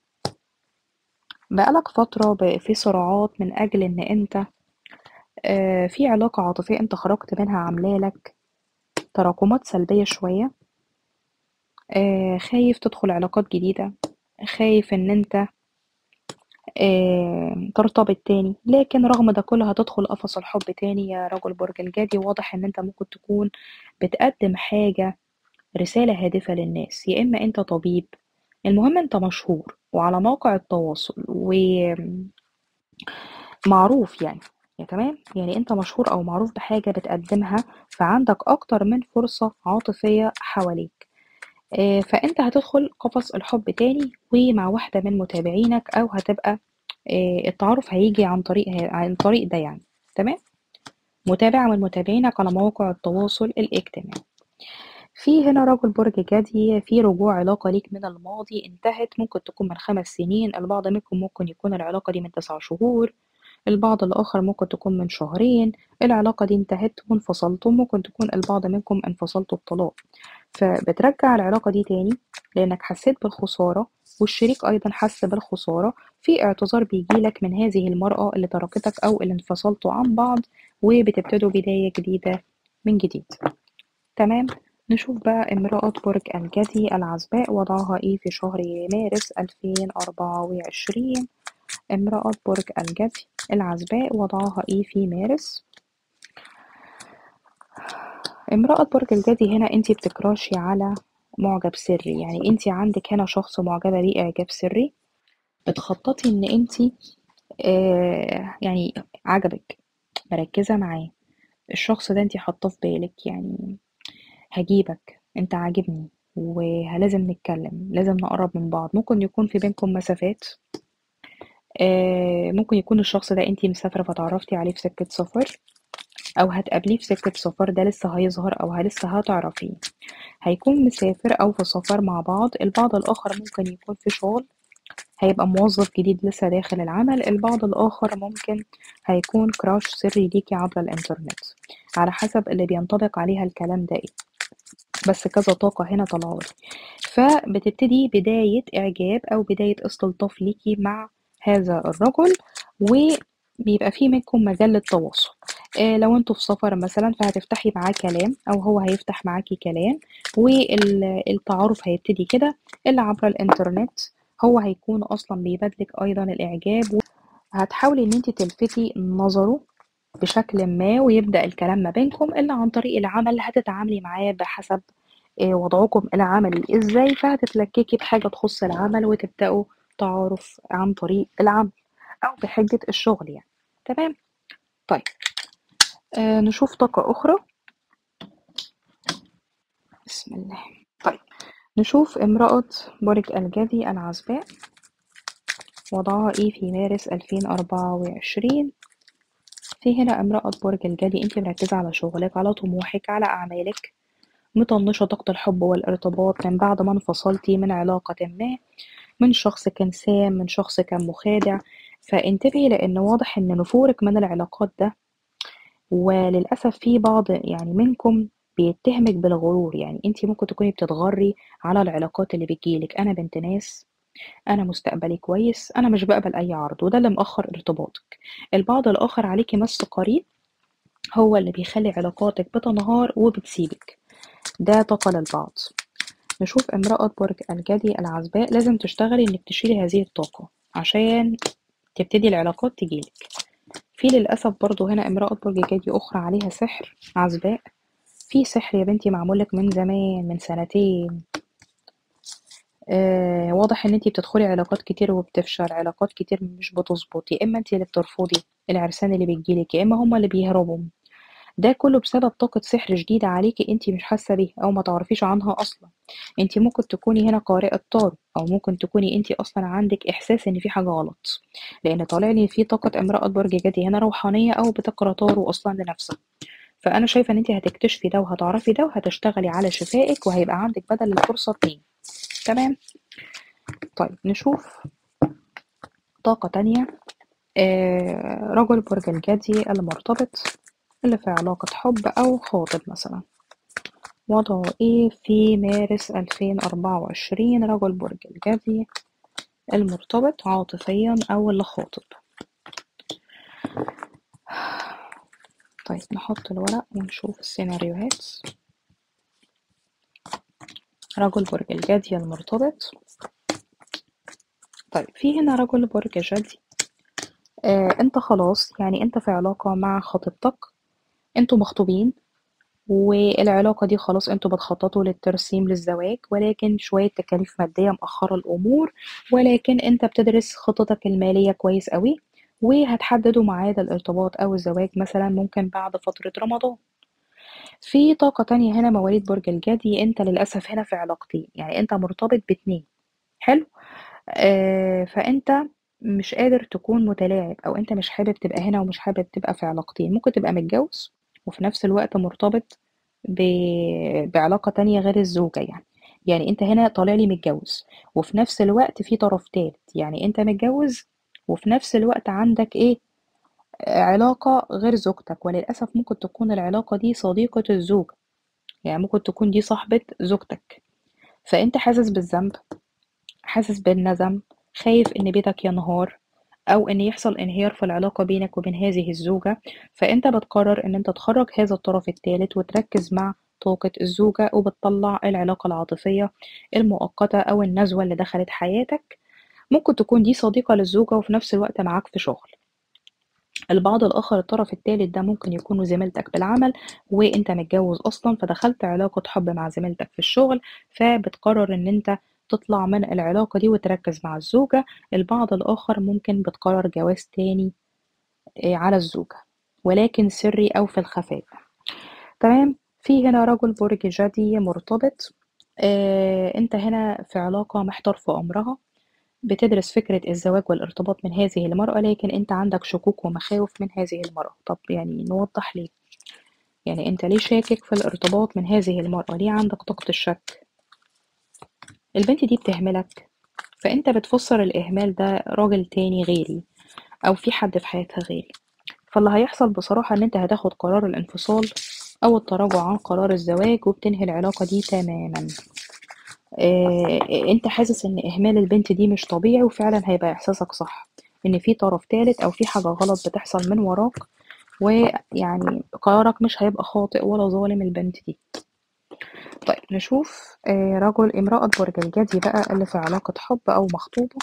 بقالك فترة في صراعات من أجل إن أنت آه، في علاقة عاطفية أنت خرجت منها عاملالك تراكمات سلبية شوية آه، خايف تدخل علاقات جديدة خايف إن أنت آه، ترتبط تاني لكن رغم ده كله هتدخل قفص الحب تاني يا رجل برج الجدي واضح إن أنت ممكن تكون بتقدم حاجة رسالة هادفة للناس يا إما أنت طبيب المهم أنت مشهور وعلى موقع التواصل ومعروف يعني يا تمام يعني أنت مشهور أو معروف بحاجة بتقدمها فعندك أكتر من فرصة عاطفية حواليك آه، فأنت هتدخل قفص الحب تاني ومع واحدة من متابعينك أو هتبقى آه، التعارف هيجي عن طريق عن طريق ده يعني تمام متابعة من متابعينك على مواقع التواصل الاجتماعي في هنا رجل برج جدي في رجوع علاقة ليك من الماضي انتهت ممكن تكون من خمس سنين البعض منكم ممكن يكون العلاقة دي من تسع شهور البعض الآخر ممكن تكون من شهرين العلاقة دي انتهت وانفصلتوا ممكن تكون البعض منكم انفصلتوا الطلاق فبترجع العلاقة دي تاني لأنك حسيت بالخسارة والشريك أيضا حس بالخسارة في اعتذار بيجيلك من هذه المرأة اللي تركتك أو اللي انفصلتوا عن بعض وبتبتدوا بداية جديدة من جديد تمام نشوف بقى امرأة برج الجدي العزباء وضعها ايه في شهر مارس ألفين أربعة وعشرين امرأة برج الجدي العزباء وضعها ايه في مارس امرأة برج الجدي هنا انتي بتكراشي على معجب سري يعني انتي عندك هنا شخص معجبة بيه اعجاب سري بتخططي ان انتي آه يعني عجبك مركزة معاه الشخص ده انتي حاطاه في بالك يعني هجيبك انت عاجبني ولازم نتكلم لازم نقرب من بعض ممكن يكون في بينكم مسافات آه ممكن يكون الشخص ده انتي مسافرة فتعرفتي عليه في سكة سفر او هتقابليه في سكة سفر ده لسه هيظهر او لسه هتعرفيه هيكون مسافر او في سفر مع بعض البعض الاخر ممكن يكون في شغل هيبقى موظف جديد لسه داخل العمل البعض الآخر ممكن هيكون كراش سري ليكي عبر الإنترنت على حسب اللي بينطبق عليها الكلام ده ايه بس كذا طاقة هنا طلعولي فبتبتدي بداية إعجاب أو بداية استلطاف ليكي مع هذا الرجل وبيبقى في منكم مجال للتواصل آه لو انتوا في سفر مثلا فهتفتحي معاه كلام او هو هيفتح معاكي كلام والتعارف هيبتدي كده اللي عبر الانترنت هو هيكون اصلا بيبادلك ايضا الاعجاب هتحاولي ان انت تلفتي نظره بشكل ما ويبدأ الكلام ما بينكم إلا عن طريق العمل هتتعاملي معاه بحسب آه، وضعكم العملي ازاي فهتتلككي بحاجة تخص العمل وتبدأوا تعارف عن طريق العمل أو بحجة الشغل يعني تمام طيب آه نشوف طاقة أخرى بسم الله طيب نشوف امرأة برج الجدي العزباء وضعها ايه في مارس ألفين أربعة وعشرين في هنا امرأة برج الجدي انت مركزة على شغلك على طموحك على أعمالك مطنشة طاقة الحب والارتباط من بعد ما انفصلتي من علاقة ما من شخص كان سام من شخص كان مخادع فانتبهي لأن واضح إن نفورك من العلاقات ده وللأسف في بعض يعني منكم بيتهمك بالغرور يعني انت ممكن تكوني بتتغري على العلاقات اللي بتجيلك انا بنت ناس أنا مستقبلي كويس أنا مش بقبل أي عرض وده اللي مأخر ارتباطك البعض الآخر عليكي مس قريب هو اللي بيخلي علاقاتك بتنهار وبتسيبك ده طاقة للبعض نشوف امرأة برج الجدي العزباء لازم تشتغلي انك تشيلي هذه الطاقة عشان تبتدي العلاقات تجيلك في للأسف برضو هنا امرأة برج جدي أخرى عليها سحر عزباء في سحر يا بنتي معمولك من زمان من سنتين آه واضح ان انتي بتدخلي علاقات كتير وبتفشل علاقات كتير مش بتظبط يا اما انتي اللي بترفضي العرسان اللي بيجيلك يا اما هما اللي بيهربوا ده كله بسبب طاقة سحر جديدة عليكي انتي مش حاسة بيها او ما تعرفيش عنها اصلا انتي ممكن تكوني هنا قارئة تارو او ممكن تكوني انتي اصلا عندك احساس ان في حاجة غلط لان طالع لي في طاقة امرأة برج جدي هنا روحانية او بتقرا تارو اصلا لنفسها فانا شايفة ان انتي هتكتشفي ده وهتعرفي ده وهتشتغلي على شفائك وهيبقى عندك بدل الفرصة اتنين تمام طيب نشوف طاقة تانية آه رجل برج الجدي المرتبط اللي في علاقة حب أو خاطب مثلا وضعه ايه في مارس ألفين أربعة وعشرين رجل برج الجدي المرتبط عاطفيا أو اللي خاطب طيب نحط الورق ونشوف السيناريوهات رجل برج الجدي المرتبط طيب في هنا رجل برج جدي آه انت خلاص يعني انت في علاقة مع خطيبتك انتوا مخطوبين والعلاقة دي خلاص انتوا بتخططوا للترسيم للزواج ولكن شوية تكاليف مادية مأخرة الأمور ولكن انت بتدرس خططك المالية كويس قوي وهتحددوا ميعاد الارتباط أو الزواج مثلا ممكن بعد فترة رمضان في طاقة تانية هنا مواليد برج الجدي انت للأسف هنا في علاقتين يعني انت مرتبط باتنين حلو آه فانت مش قادر تكون متلاعب او انت مش حابب تبقى هنا ومش حابب تبقى في علاقتين ممكن تبقى متجوز وفي نفس الوقت مرتبط ب... بعلاقة تانية غير الزوجة يعني يعني انت هنا طالع لي متجوز وفي نفس الوقت في طرف تالت يعني انت متجوز وفي نفس الوقت عندك ايه علاقة غير زوجتك وللأسف ممكن تكون العلاقة دي صديقة الزوجة يعني ممكن تكون دي صاحبة زوجتك فانت حاسس بالذنب حاسس بالندم خايف ان بيتك ينهار او ان يحصل انهيار في العلاقة بينك وبين هذه الزوجة فانت بتقرر ان انت تخرج هذا الطرف الثالث وتركز مع طاقة الزوجة وبتطلع العلاقة العاطفية المؤقتة او النزوة اللي دخلت حياتك ممكن تكون دي صديقة للزوجة وفي نفس الوقت معاك في شغل البعض الآخر الطرف الثالث ده ممكن يكون زميلتك بالعمل وانت متجوز أصلا فدخلت علاقة حب مع زميلتك في الشغل فبتقرر ان انت تطلع من العلاقة دي وتركز مع الزوجة البعض الآخر ممكن بتقرر جواز تاني على الزوجة ولكن سري أو في الخفاء تمام في هنا رجل برج جدي مرتبط آه، انت هنا في علاقة محتار في أمرها بتدرس فكرة الزواج والارتباط من هذه المرأة لكن انت عندك شكوك ومخاوف من هذه المرأة طب يعني نوضح ليه يعني انت ليه شاكك في الارتباط من هذه المرأة ليه عندك طاقة الشك البنت دي بتهملك فانت بتفسر الإهمال ده راجل تاني غيري أو في حد في حياتها غيري فاللي هيحصل بصراحة إن أنت هتاخد قرار الانفصال أو التراجع عن قرار الزواج وبتنهي العلاقة دي تماما آه، أنت حاسس إن إهمال البنت دي مش طبيعي وفعلا هيبقى إحساسك صح إن في طرف تالت أو في حاجة غلط بتحصل من وراك ويعني قرارك مش هيبقى خاطئ ولا ظالم البنت دي طيب نشوف آه، رجل امرأة برج الجدي بقى اللي في علاقة حب أو مخطوبة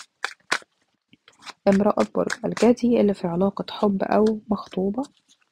امرأة برج الجدي اللي في علاقة حب أو مخطوبة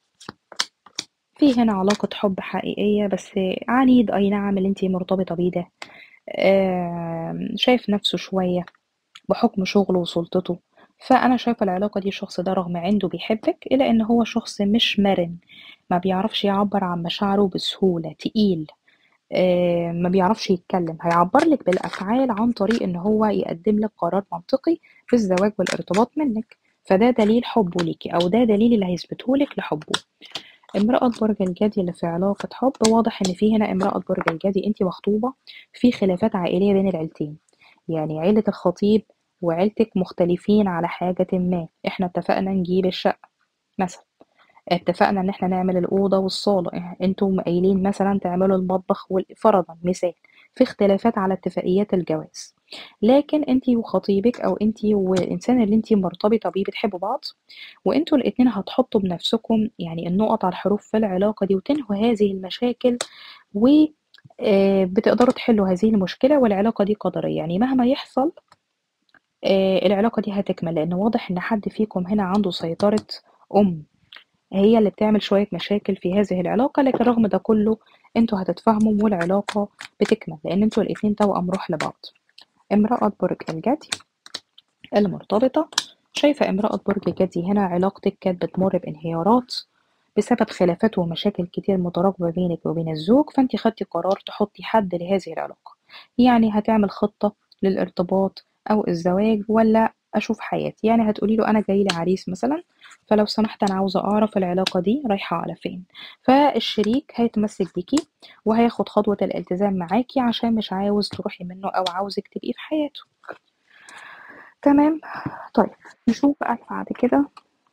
في هنا علاقة حب حقيقية بس عنيد أي نعم اللي انتي مرتبطة بيه ده آم، شايف نفسه شوية بحكم شغله وسلطته فأنا شايفة العلاقة دي الشخص ده رغم عنده بيحبك إلا إن هو شخص مش مرن ما بيعرفش يعبر عن مشاعره بسهولة تقيل آه، ما بيعرفش يتكلم هيعبر لك بالأفعال عن طريق إن هو يقدم لك قرار منطقي في الزواج والارتباط منك فده دليل حبه ليكي أو ده دليل اللي هيثبته لك لحبه امرأة برج الجدي اللي في علاقة حب واضح إن في هنا امرأة برج الجدي أنت مخطوبة في خلافات عائلية بين العيلتين يعني عيلة الخطيب وعيلتك مختلفين على حاجة ما احنا اتفقنا نجيب الشقة مثلا اتفقنا ان احنا نعمل الأوضة والصالة إح- انتوا قايلين مثلا تعملوا المطبخ وال- فرضا مثال في اختلافات على اتفاقيات الجواز لكن انت وخطيبك او انت والانسان اللي انت مرتبطة بيه بتحبوا بعض وانتوا الاتنين هتحطوا بنفسكم يعني النقط على الحروف في العلاقة دي وتنهوا هذه المشاكل و آه، بتقدروا تحلوا هذه المشكلة والعلاقة دي قدرية يعني مهما يحصل آه، العلاقة دي هتكمل لأن واضح إن حد فيكم هنا عنده سيطرة أم هي اللي بتعمل شوية مشاكل في هذه العلاقة لكن رغم ده كله انتوا هتتفاهموا والعلاقة بتكمل لأن انتوا الاتنين توأم روح لبعض امرأة برج الجدي المرتبطة شايفة امرأة برج الجدي هنا علاقتك كانت بتمر بانهيارات بسبب خلافات ومشاكل كتير متراكمة بينك وبين الزوج فانت خدتي قرار تحطي حد لهذه العلاقة يعني هتعمل خطة للارتباط أو الزواج ولا أشوف حياتي يعني هتقولي له أنا جاي لي عريس مثلا فلو سمحت أنا عاوزة أعرف العلاقة دي رايحة على فين فالشريك هيتمسك بيكي وهياخد خطوة الالتزام معاكي عشان مش عاوز تروحي منه أو عاوزك تبقي في حياته تمام طيب نشوف بقى بعد كده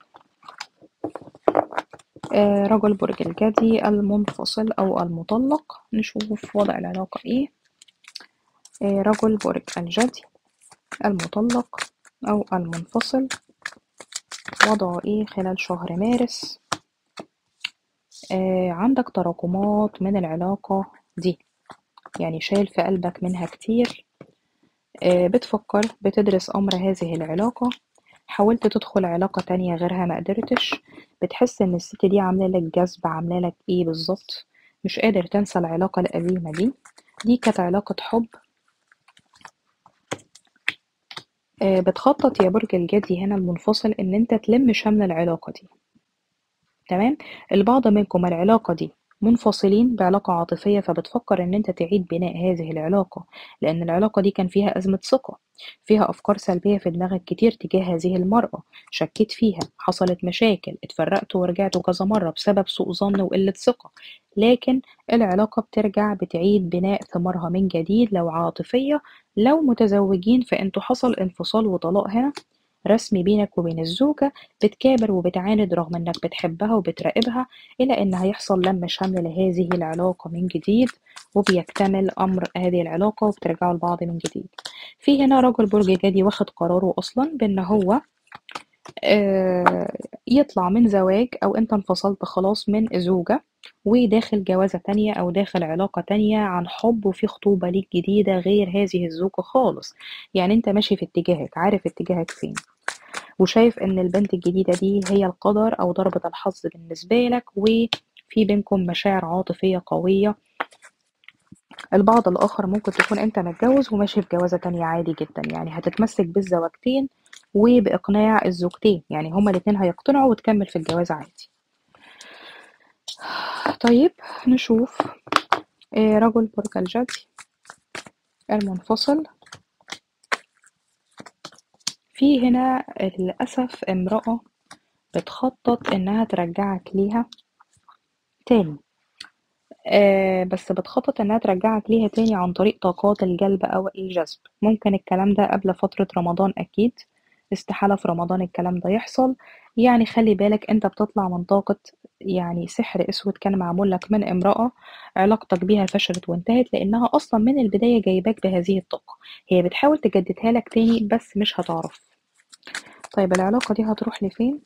آه رجل برج الجدي المنفصل أو المطلق نشوف وضع العلاقة إيه آه رجل برج الجدي المطلق أو المنفصل وضعه إيه خلال شهر مارس آه عندك تراكمات من العلاقة دي يعني شايل في قلبك منها كتير آه بتفكر بتدرس أمر هذه العلاقة حاولت تدخل علاقة تانية غيرها ما قدرتش بتحس إن الست دي عاملة لك جذب عاملة لك إيه بالظبط مش قادر تنسى العلاقة القديمة دي دي كانت علاقة حب آه بتخطط يا برج الجدي هنا المنفصل إن أنت تلم شمل العلاقة دي تمام البعض منكم العلاقة دي منفصلين بعلاقة عاطفية فبتفكر إن أنت تعيد بناء هذه العلاقة لأن العلاقة دي كان فيها أزمة ثقة فيها أفكار سلبية في دماغك كتير تجاه هذه المرأة شكيت فيها حصلت مشاكل اتفرقتوا ورجعتوا كذا مرة بسبب سوء ظن وقلة ثقة لكن العلاقة بترجع بتعيد بناء ثمارها من جديد لو عاطفية لو متزوجين فانتوا حصل انفصال وطلاق هنا رسمي بينك وبين الزوجة بتكابر وبتعاند رغم انك بتحبها وبتراقبها الى ان هيحصل لم شمل لهذه العلاقة من جديد وبيكتمل امر هذه العلاقة وبترجعوا لبعض من جديد في هنا رجل برج جدي واخد قراره اصلا بان هو آه يطلع من زواج او انت انفصلت خلاص من زوجة وداخل جوازة تانية او داخل علاقة تانية عن حب وفي خطوبة ليك جديدة غير هذه الزوجة خالص يعني انت ماشي في اتجاهك عارف اتجاهك فين وشايف ان البنت الجديدة دي هي القدر او ضربة الحظ بالنسبة لك وفي بينكم مشاعر عاطفية قوية البعض الآخر ممكن تكون أنت متجوز وماشي في جوازة تانية عادي جدا يعني هتتمسك بالزوجتين وبإقناع الزوجتين يعني هما الاتنين هيقتنعوا وتكمل في الجواز عادي طيب نشوف آه رجل برج الجدي المنفصل في هنا للأسف امرأة بتخطط إنها ترجعك ليها تاني آه بس بتخطط إنها ترجعك ليها تاني عن طريق طاقات الجلب أو الجذب ممكن الكلام ده قبل فترة رمضان أكيد استحالة في رمضان الكلام ده يحصل يعني خلي بالك انت بتطلع من طاقة يعني سحر اسود كان معمول لك من امرأة علاقتك بيها فشلت وانتهت لانها اصلا من البداية جايباك بهذه الطاقة هي بتحاول تجددها لك تاني بس مش هتعرف طيب العلاقة دي هتروح لفين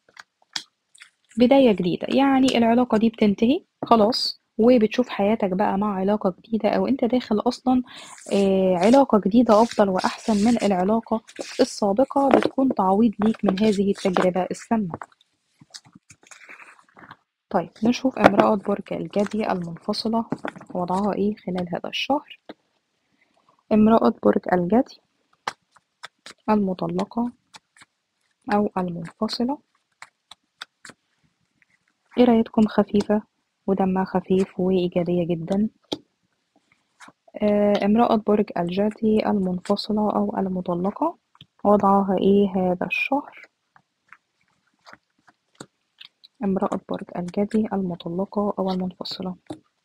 بداية جديدة يعني العلاقة دي بتنتهي خلاص وبتشوف حياتك بقى مع علاقة جديدة أو أنت داخل أصلا آه علاقة جديدة أفضل وأحسن من العلاقة السابقة بتكون تعويض ليك من هذه التجربة السامة طيب نشوف امرأة برج الجدي المنفصلة وضعها إيه خلال هذا الشهر امرأة برج الجدي المطلقة أو المنفصلة قرايتكم خفيفة ودمها خفيف وإيجابية جدا آه امرأة برج الجدي المنفصلة أو المطلقة وضعها إيه هذا الشهر امرأة برج الجدي المطلقة أو المنفصلة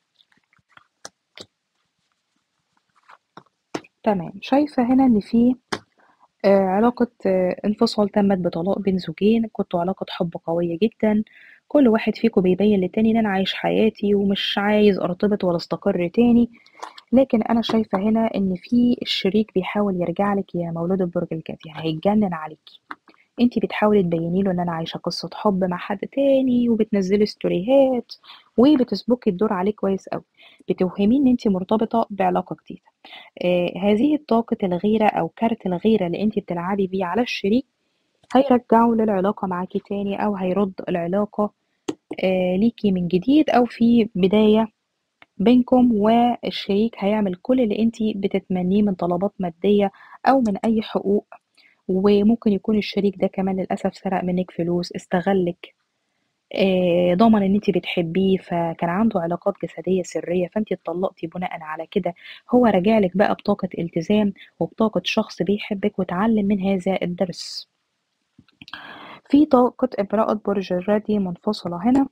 تمام شايفة هنا إن في آه علاقة آه انفصال تمت بطلاق بين زوجين كنتوا علاقة حب قوية جدا كل واحد فيكم بيبين للتاني ان انا عايش حياتي ومش عايز ارتبط ولا استقر تاني لكن أنا شايفة هنا إن في الشريك بيحاول يرجع لك يا مولودة برج الجدي يعني هيتجنن عليكي انت بتحاولي تبيني له ان انا عايشه قصه حب مع حد تاني وبتنزلي ستوريهات وبتسبكي الدور عليه كويس قوي بتوهميه ان انت مرتبطه بعلاقه جديده آه هذه طاقه الغيره او كارت الغيره اللي انت بتلعبي بيه على الشريك هيرجعه للعلاقه معاكي تاني او هيرد العلاقه آه ليكي من جديد او في بدايه بينكم والشريك هيعمل كل اللي انت بتتمنيه من طلبات ماديه او من اي حقوق وممكن يكون الشريك ده كمان للأسف سرق منك فلوس استغلك آه، ضمن ان انت بتحبيه فكان عنده علاقات جسدية سرية فانت اتطلقتي بناء على كده هو راجعلك بقى بطاقة التزام وبطاقة شخص بيحبك وتعلم من هذا الدرس في طاقة امرأة برج الرادي منفصلة هنا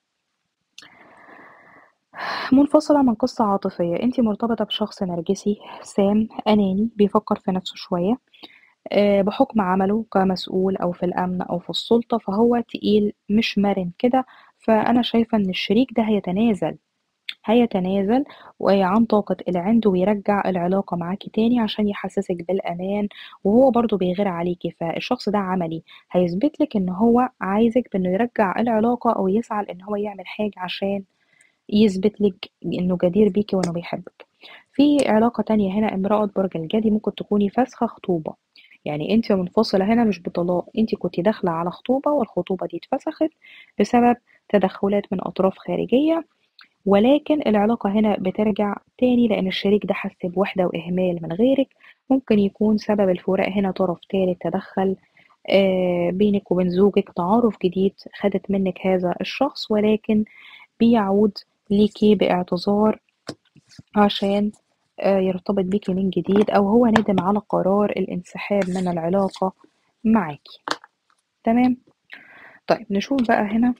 منفصلة من قصة عاطفية انت مرتبطة بشخص نرجسي سام أناني بيفكر في نفسه شوية آه، بحكم عمله كمسؤول أو في الأمن أو في السلطة فهو تقيل مش مرن كده فأنا شايفة إن الشريك ده هيتنازل هيتنازل عن طاقة اللي عنده ويرجع العلاقة معاكي تاني عشان يحسسك بالأمان وهو برضو بيغير عليكي فالشخص ده عملي هيثبت لك إن هو عايزك بإنه يرجع العلاقة أو يسعى إن هو يعمل حاجة عشان يثبت لك إنه جدير بيكي وإنه بيحبك في علاقة تانية هنا امرأة برج الجدي ممكن تكوني فاسخة خطوبة يعني انت منفصلة هنا مش بطلاق انت كنت داخلة على خطوبة والخطوبة دي اتفسخت بسبب تدخلات من أطراف خارجية ولكن العلاقة هنا بترجع تاني لأن الشريك ده حس بوحدة وإهمال من غيرك ممكن يكون سبب الفراق هنا طرف تالت تدخل آه، بينك وبين زوجك تعارف جديد خدت منك هذا الشخص ولكن بيعود ليكي باعتذار عشان آه، يرتبط بيكي من جديد أو هو ندم على قرار الانسحاب من العلاقة معاكي تمام طيب نشوف بقى هنا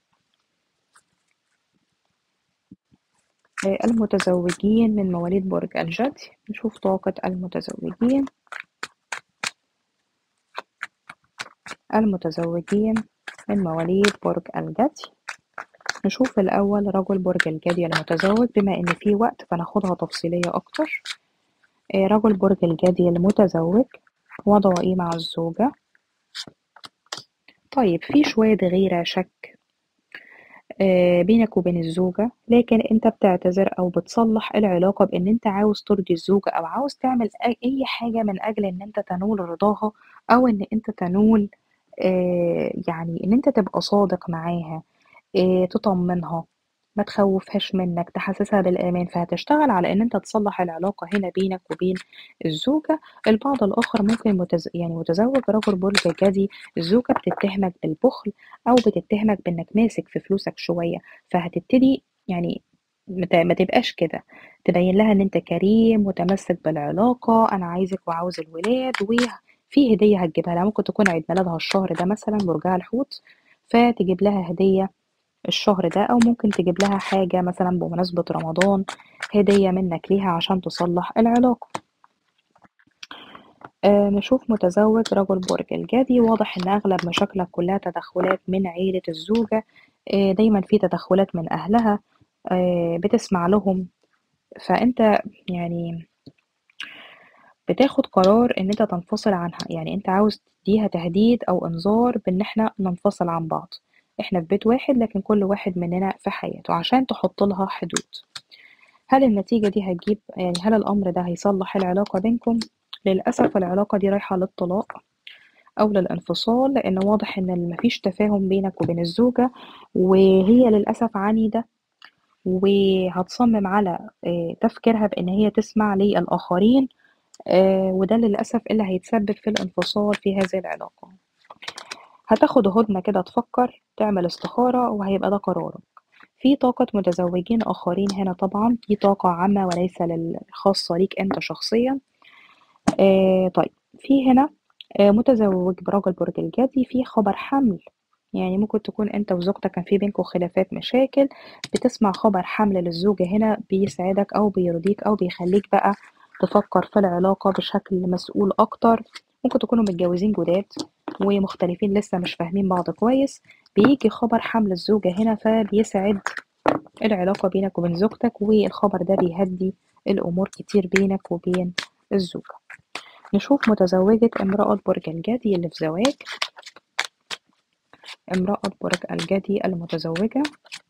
آه، المتزوجين من مواليد برج الجدي نشوف طاقة المتزوجين المتزوجين من مواليد برج الجدي نشوف الأول رجل برج الجدي المتزوج بما إن في وقت فناخدها تفصيلية أكتر آه، رجل برج الجدي المتزوج وضعه إيه مع الزوجة طيب في شوية غيرة شك آه، بينك وبين الزوجة لكن انت بتعتذر او بتصلح العلاقة بان انت عاوز ترضي الزوجة او عاوز تعمل اي حاجة من اجل ان انت تنول رضاها او ان انت تنول آه، يعني ان انت تبقى صادق معاها آه، تطمنها ما تخوفهاش منك تحسسها بالأمان فهتشتغل على إن أنت تصلح العلاقة هنا بينك وبين الزوجة البعض الآخر ممكن متز... يعني متزوج رجل برج جدي الزوجة بتتهمك بالبخل أو بتتهمك بإنك ماسك في فلوسك شوية فهتبتدي يعني ما تبقاش كده تبين لها إن أنت كريم متمسك بالعلاقة أنا عايزك وعاوز الولاد وفي هدية هتجيبها لها ممكن تكون عيد ميلادها الشهر ده مثلا برجها الحوت فتجيب لها هدية الشهر ده أو ممكن تجيب لها حاجة مثلا بمناسبة رمضان هدية منك ليها عشان تصلح العلاقة آه نشوف متزوج رجل برج الجدي واضح ان اغلب مشاكلك كلها تدخلات من عيلة الزوجة آه دايما في تدخلات من اهلها آه بتسمع لهم فانت يعني بتاخد قرار ان انت تنفصل عنها يعني انت عاوز تديها تهديد او انذار بان احنا ننفصل عن بعض احنا في بيت واحد لكن كل واحد مننا في حياته عشان تحط لها حدود هل النتيجة دي هتجيب يعني هل الأمر ده هيصلح العلاقة بينكم للأسف العلاقة دي رايحة للطلاق أو للانفصال لأن واضح إن مفيش تفاهم بينك وبين الزوجة وهي للأسف عنيدة وهتصمم على آه، تفكيرها بإن هي تسمع للآخرين آه، وده للأسف اللي هيتسبب في الانفصال في هذه العلاقة هتاخد هدنة كده تفكر تعمل استخارة وهيبقى ده قرارك في طاقة متزوجين آخرين هنا طبعا في طاقة عامة وليس خاصة ليك أنت شخصيا آه طيب في هنا آه متزوج برجل برج الجدي في خبر حمل يعني ممكن تكون انت وزوجتك كان في بينكم خلافات مشاكل بتسمع خبر حمل للزوجة هنا بيسعدك او بيرضيك او بيخليك بقى تفكر في العلاقة بشكل مسؤول اكتر ممكن تكونوا متجوزين جداد ومختلفين لسه مش فاهمين بعض كويس بيجي خبر حمل الزوجة هنا فبيسعد العلاقة بينك وبين زوجتك والخبر ده بيهدي الأمور كتير بينك وبين الزوجة نشوف متزوجة امرأة برج الجدي اللي في زواج امرأة برج الجدي المتزوجة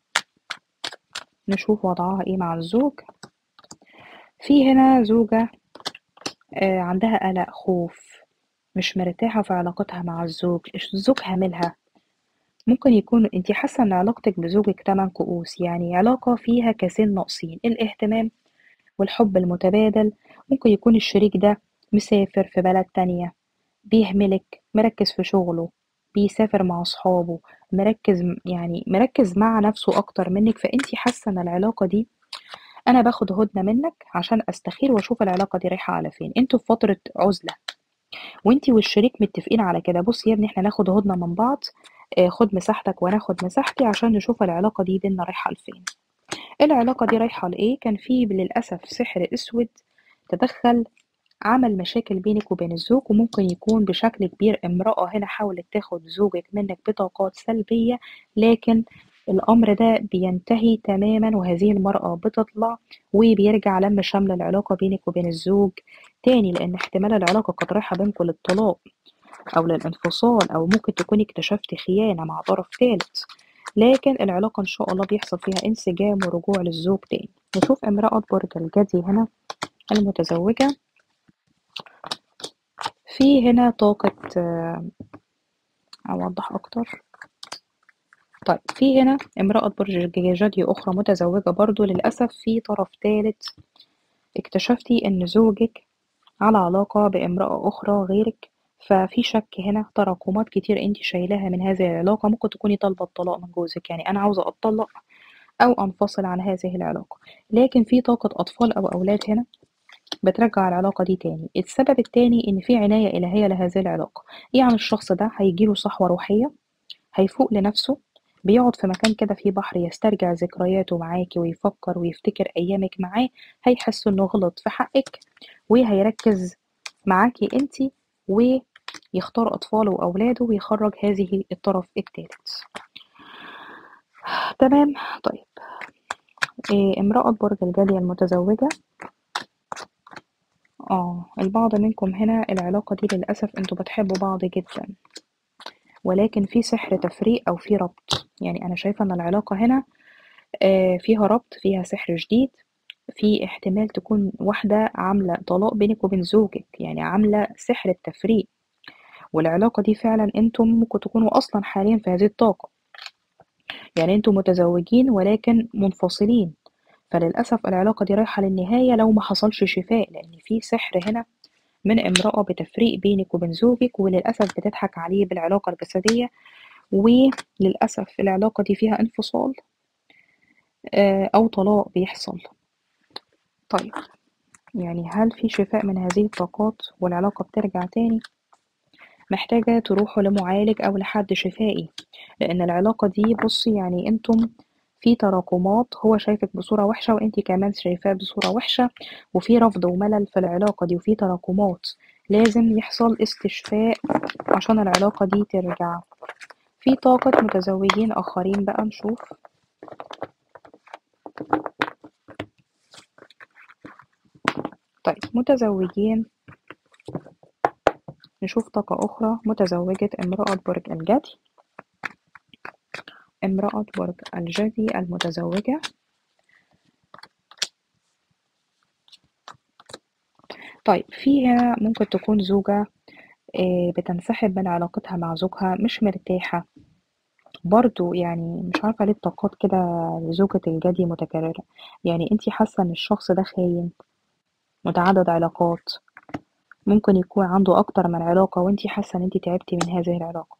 نشوف وضعها ايه مع الزوج في هنا زوجة آه، عندها قلق خوف مش مرتاحة في علاقتها مع الزوج الزوج هاملها ممكن يكون انت حاسة ان علاقتك بزوجك تمن كؤوس يعني علاقة فيها كاسين ناقصين الاهتمام والحب المتبادل ممكن يكون الشريك ده مسافر في بلد تانية بيهملك مركز في شغله بيسافر مع أصحابه مركز يعني مركز مع نفسه أكتر منك فأنتي حاسة إن العلاقة دي أنا باخد هدنة منك عشان أستخير وأشوف العلاقة دي رايحة على فين انتوا في فترة عزلة وانتي والشريك متفقين على كده بص يا ابني احنا ناخد هدنة من بعض آه، خد مساحتك وانا اخد مساحتي عشان نشوف العلاقة دي بينا رايحة لفين العلاقة دي رايحة لإيه كان في للأسف سحر أسود تدخل عمل مشاكل بينك وبين الزوج وممكن يكون بشكل كبير امرأة هنا حاولت تاخد زوجك منك بطاقات سلبية لكن الأمر ده بينتهي تماما وهذه المرأة بتطلع وبيرجع لم شمل العلاقة بينك وبين الزوج تاني لأن احتمال العلاقة قد رايحة بينكم للطلاق أو للانفصال أو ممكن تكوني اكتشفتي خيانة مع طرف ثالث لكن العلاقة إن شاء الله بيحصل فيها انسجام ورجوع للزوج تاني نشوف امرأة برج الجدي هنا المتزوجة في هنا طاقة آه، أوضح أكتر طيب في هنا امرأة برج الجدي أخرى متزوجة برضو للأسف في طرف ثالث اكتشفتي إن زوجك على علاقة بامرأة أخرى غيرك ففي شك هنا تراكمات كتير انت شايلاها من هذه العلاقة ممكن تكوني طالبة الطلاق من جوزك يعني أنا عاوزة أتطلق أو أنفصل عن هذه العلاقة لكن في طاقة أطفال أو أولاد هنا بترجع العلاقة دي تاني السبب التاني إن في عناية إلهية لهذه العلاقة يعني الشخص ده هيجيله صحوة روحية هيفوق لنفسه بيقعد في مكان كده فيه بحر يسترجع ذكرياته معاكي ويفكر ويفتكر أيامك معاه هيحس إنه غلط في حقك وهيركز معاكي انتي ويختار أطفاله وأولاده ويخرج هذه الطرف التالت تمام طيب إيه امرأة برج الجدي المتزوجة اه البعض منكم هنا العلاقة دي للأسف انتوا بتحبوا بعض جدا ولكن في سحر تفريق أو في ربط يعني أنا شايفة إن العلاقة هنا آه، فيها ربط فيها سحر جديد في احتمال تكون واحدة عاملة طلاق بينك وبين زوجك يعني عاملة سحر التفريق والعلاقة دي فعلا انتم ممكن تكونوا أصلا حاليا في هذه الطاقة يعني انتم متزوجين ولكن منفصلين فللأسف العلاقة دي رايحة للنهاية لو ما حصلش شفاء لأن في سحر هنا من امرأة بتفريق بينك وبين زوجك وللأسف بتضحك عليه بالعلاقة الجسدية وللأسف العلاقة دي فيها انفصال آه، أو طلاق بيحصل طيب يعني هل في شفاء من هذه الطاقات والعلاقة بترجع تاني محتاجة تروحوا لمعالج أو لحد شفائي لأن العلاقة دي بصي يعني انتم في تراكمات هو شايفك بصورة وحشة وانتي كمان شايفاه بصورة وحشة وفي رفض وملل في العلاقة دي وفي تراكمات لازم يحصل استشفاء عشان العلاقة دي ترجع في طاقة متزوجين آخرين بقى نشوف طيب متزوجين نشوف طاقة أخرى متزوجة امرأة برج الجدي امرأة برج الجدي المتزوجة طيب في هنا ممكن تكون زوجة آه، بتنسحب من علاقتها مع زوجها مش مرتاحة برضو يعني مش عارفة ليه الطاقات كده لزوجة الجدي متكررة يعني انتي حاسة ان الشخص ده خاين متعدد علاقات ممكن يكون عنده أكتر من علاقة وانتي حاسة ان انتي تعبتي من هذه العلاقة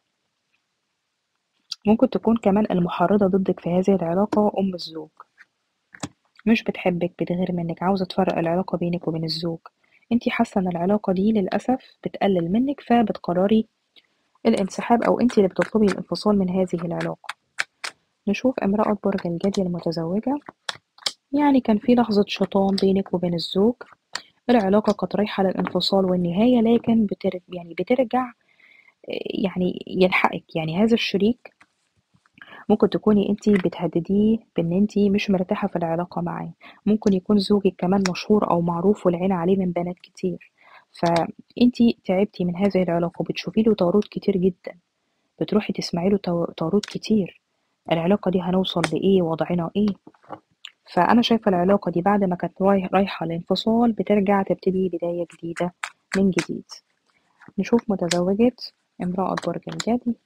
ممكن تكون كمان المحرضة ضدك في هذه العلاقة أم الزوج مش بتحبك بتغير منك عاوزة تفرق العلاقة بينك وبين الزوج انتي حاسة ان العلاقة دي للأسف بتقلل منك فبتقرري الانسحاب أو انتي اللي بتطلبي الانفصال من هذه العلاقة نشوف امرأة برج الجدي المتزوجة يعني كان في لحظة شيطان بينك وبين الزوج العلاقة كانت رايحة للانفصال والنهاية لكن بترجع يعني بترجع يعني يلحقك يعني هذا الشريك ممكن تكوني انتي بتهدديه بان انتي مش مرتاحة في العلاقة معاه ممكن يكون زوجك كمان مشهور او معروف والعين عليه من بنات كتير فانتي تعبتي من هذه العلاقة وبتشوفي له طارود كتير جدا بتروحي تسمعي له تو- طارود كتير العلاقة دي هنوصل لإيه وضعنا إيه فأنا شايفة العلاقة دي بعد ما كانت راي- رايحة لانفصال بترجع تبتدي بداية جديدة من جديد نشوف متزوجة امرأة برج الجدي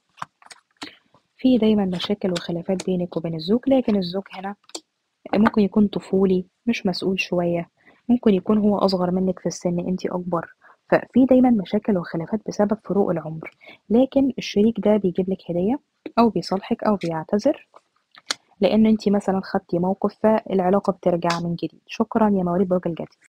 في دايما مشاكل وخلافات بينك وبين الزوج لكن الزوج هنا ممكن يكون طفولي مش مسؤول شوية ممكن يكون هو أصغر منك في السن انتي أكبر ففي دايما مشاكل وخلافات بسبب فروق العمر لكن الشريك ده بيجيب لك هدية أو بيصالحك أو بيعتذر لأن انتي مثلا خدتي موقف فالعلاقة بترجع من جديد شكرا يا مواليد برج الجدي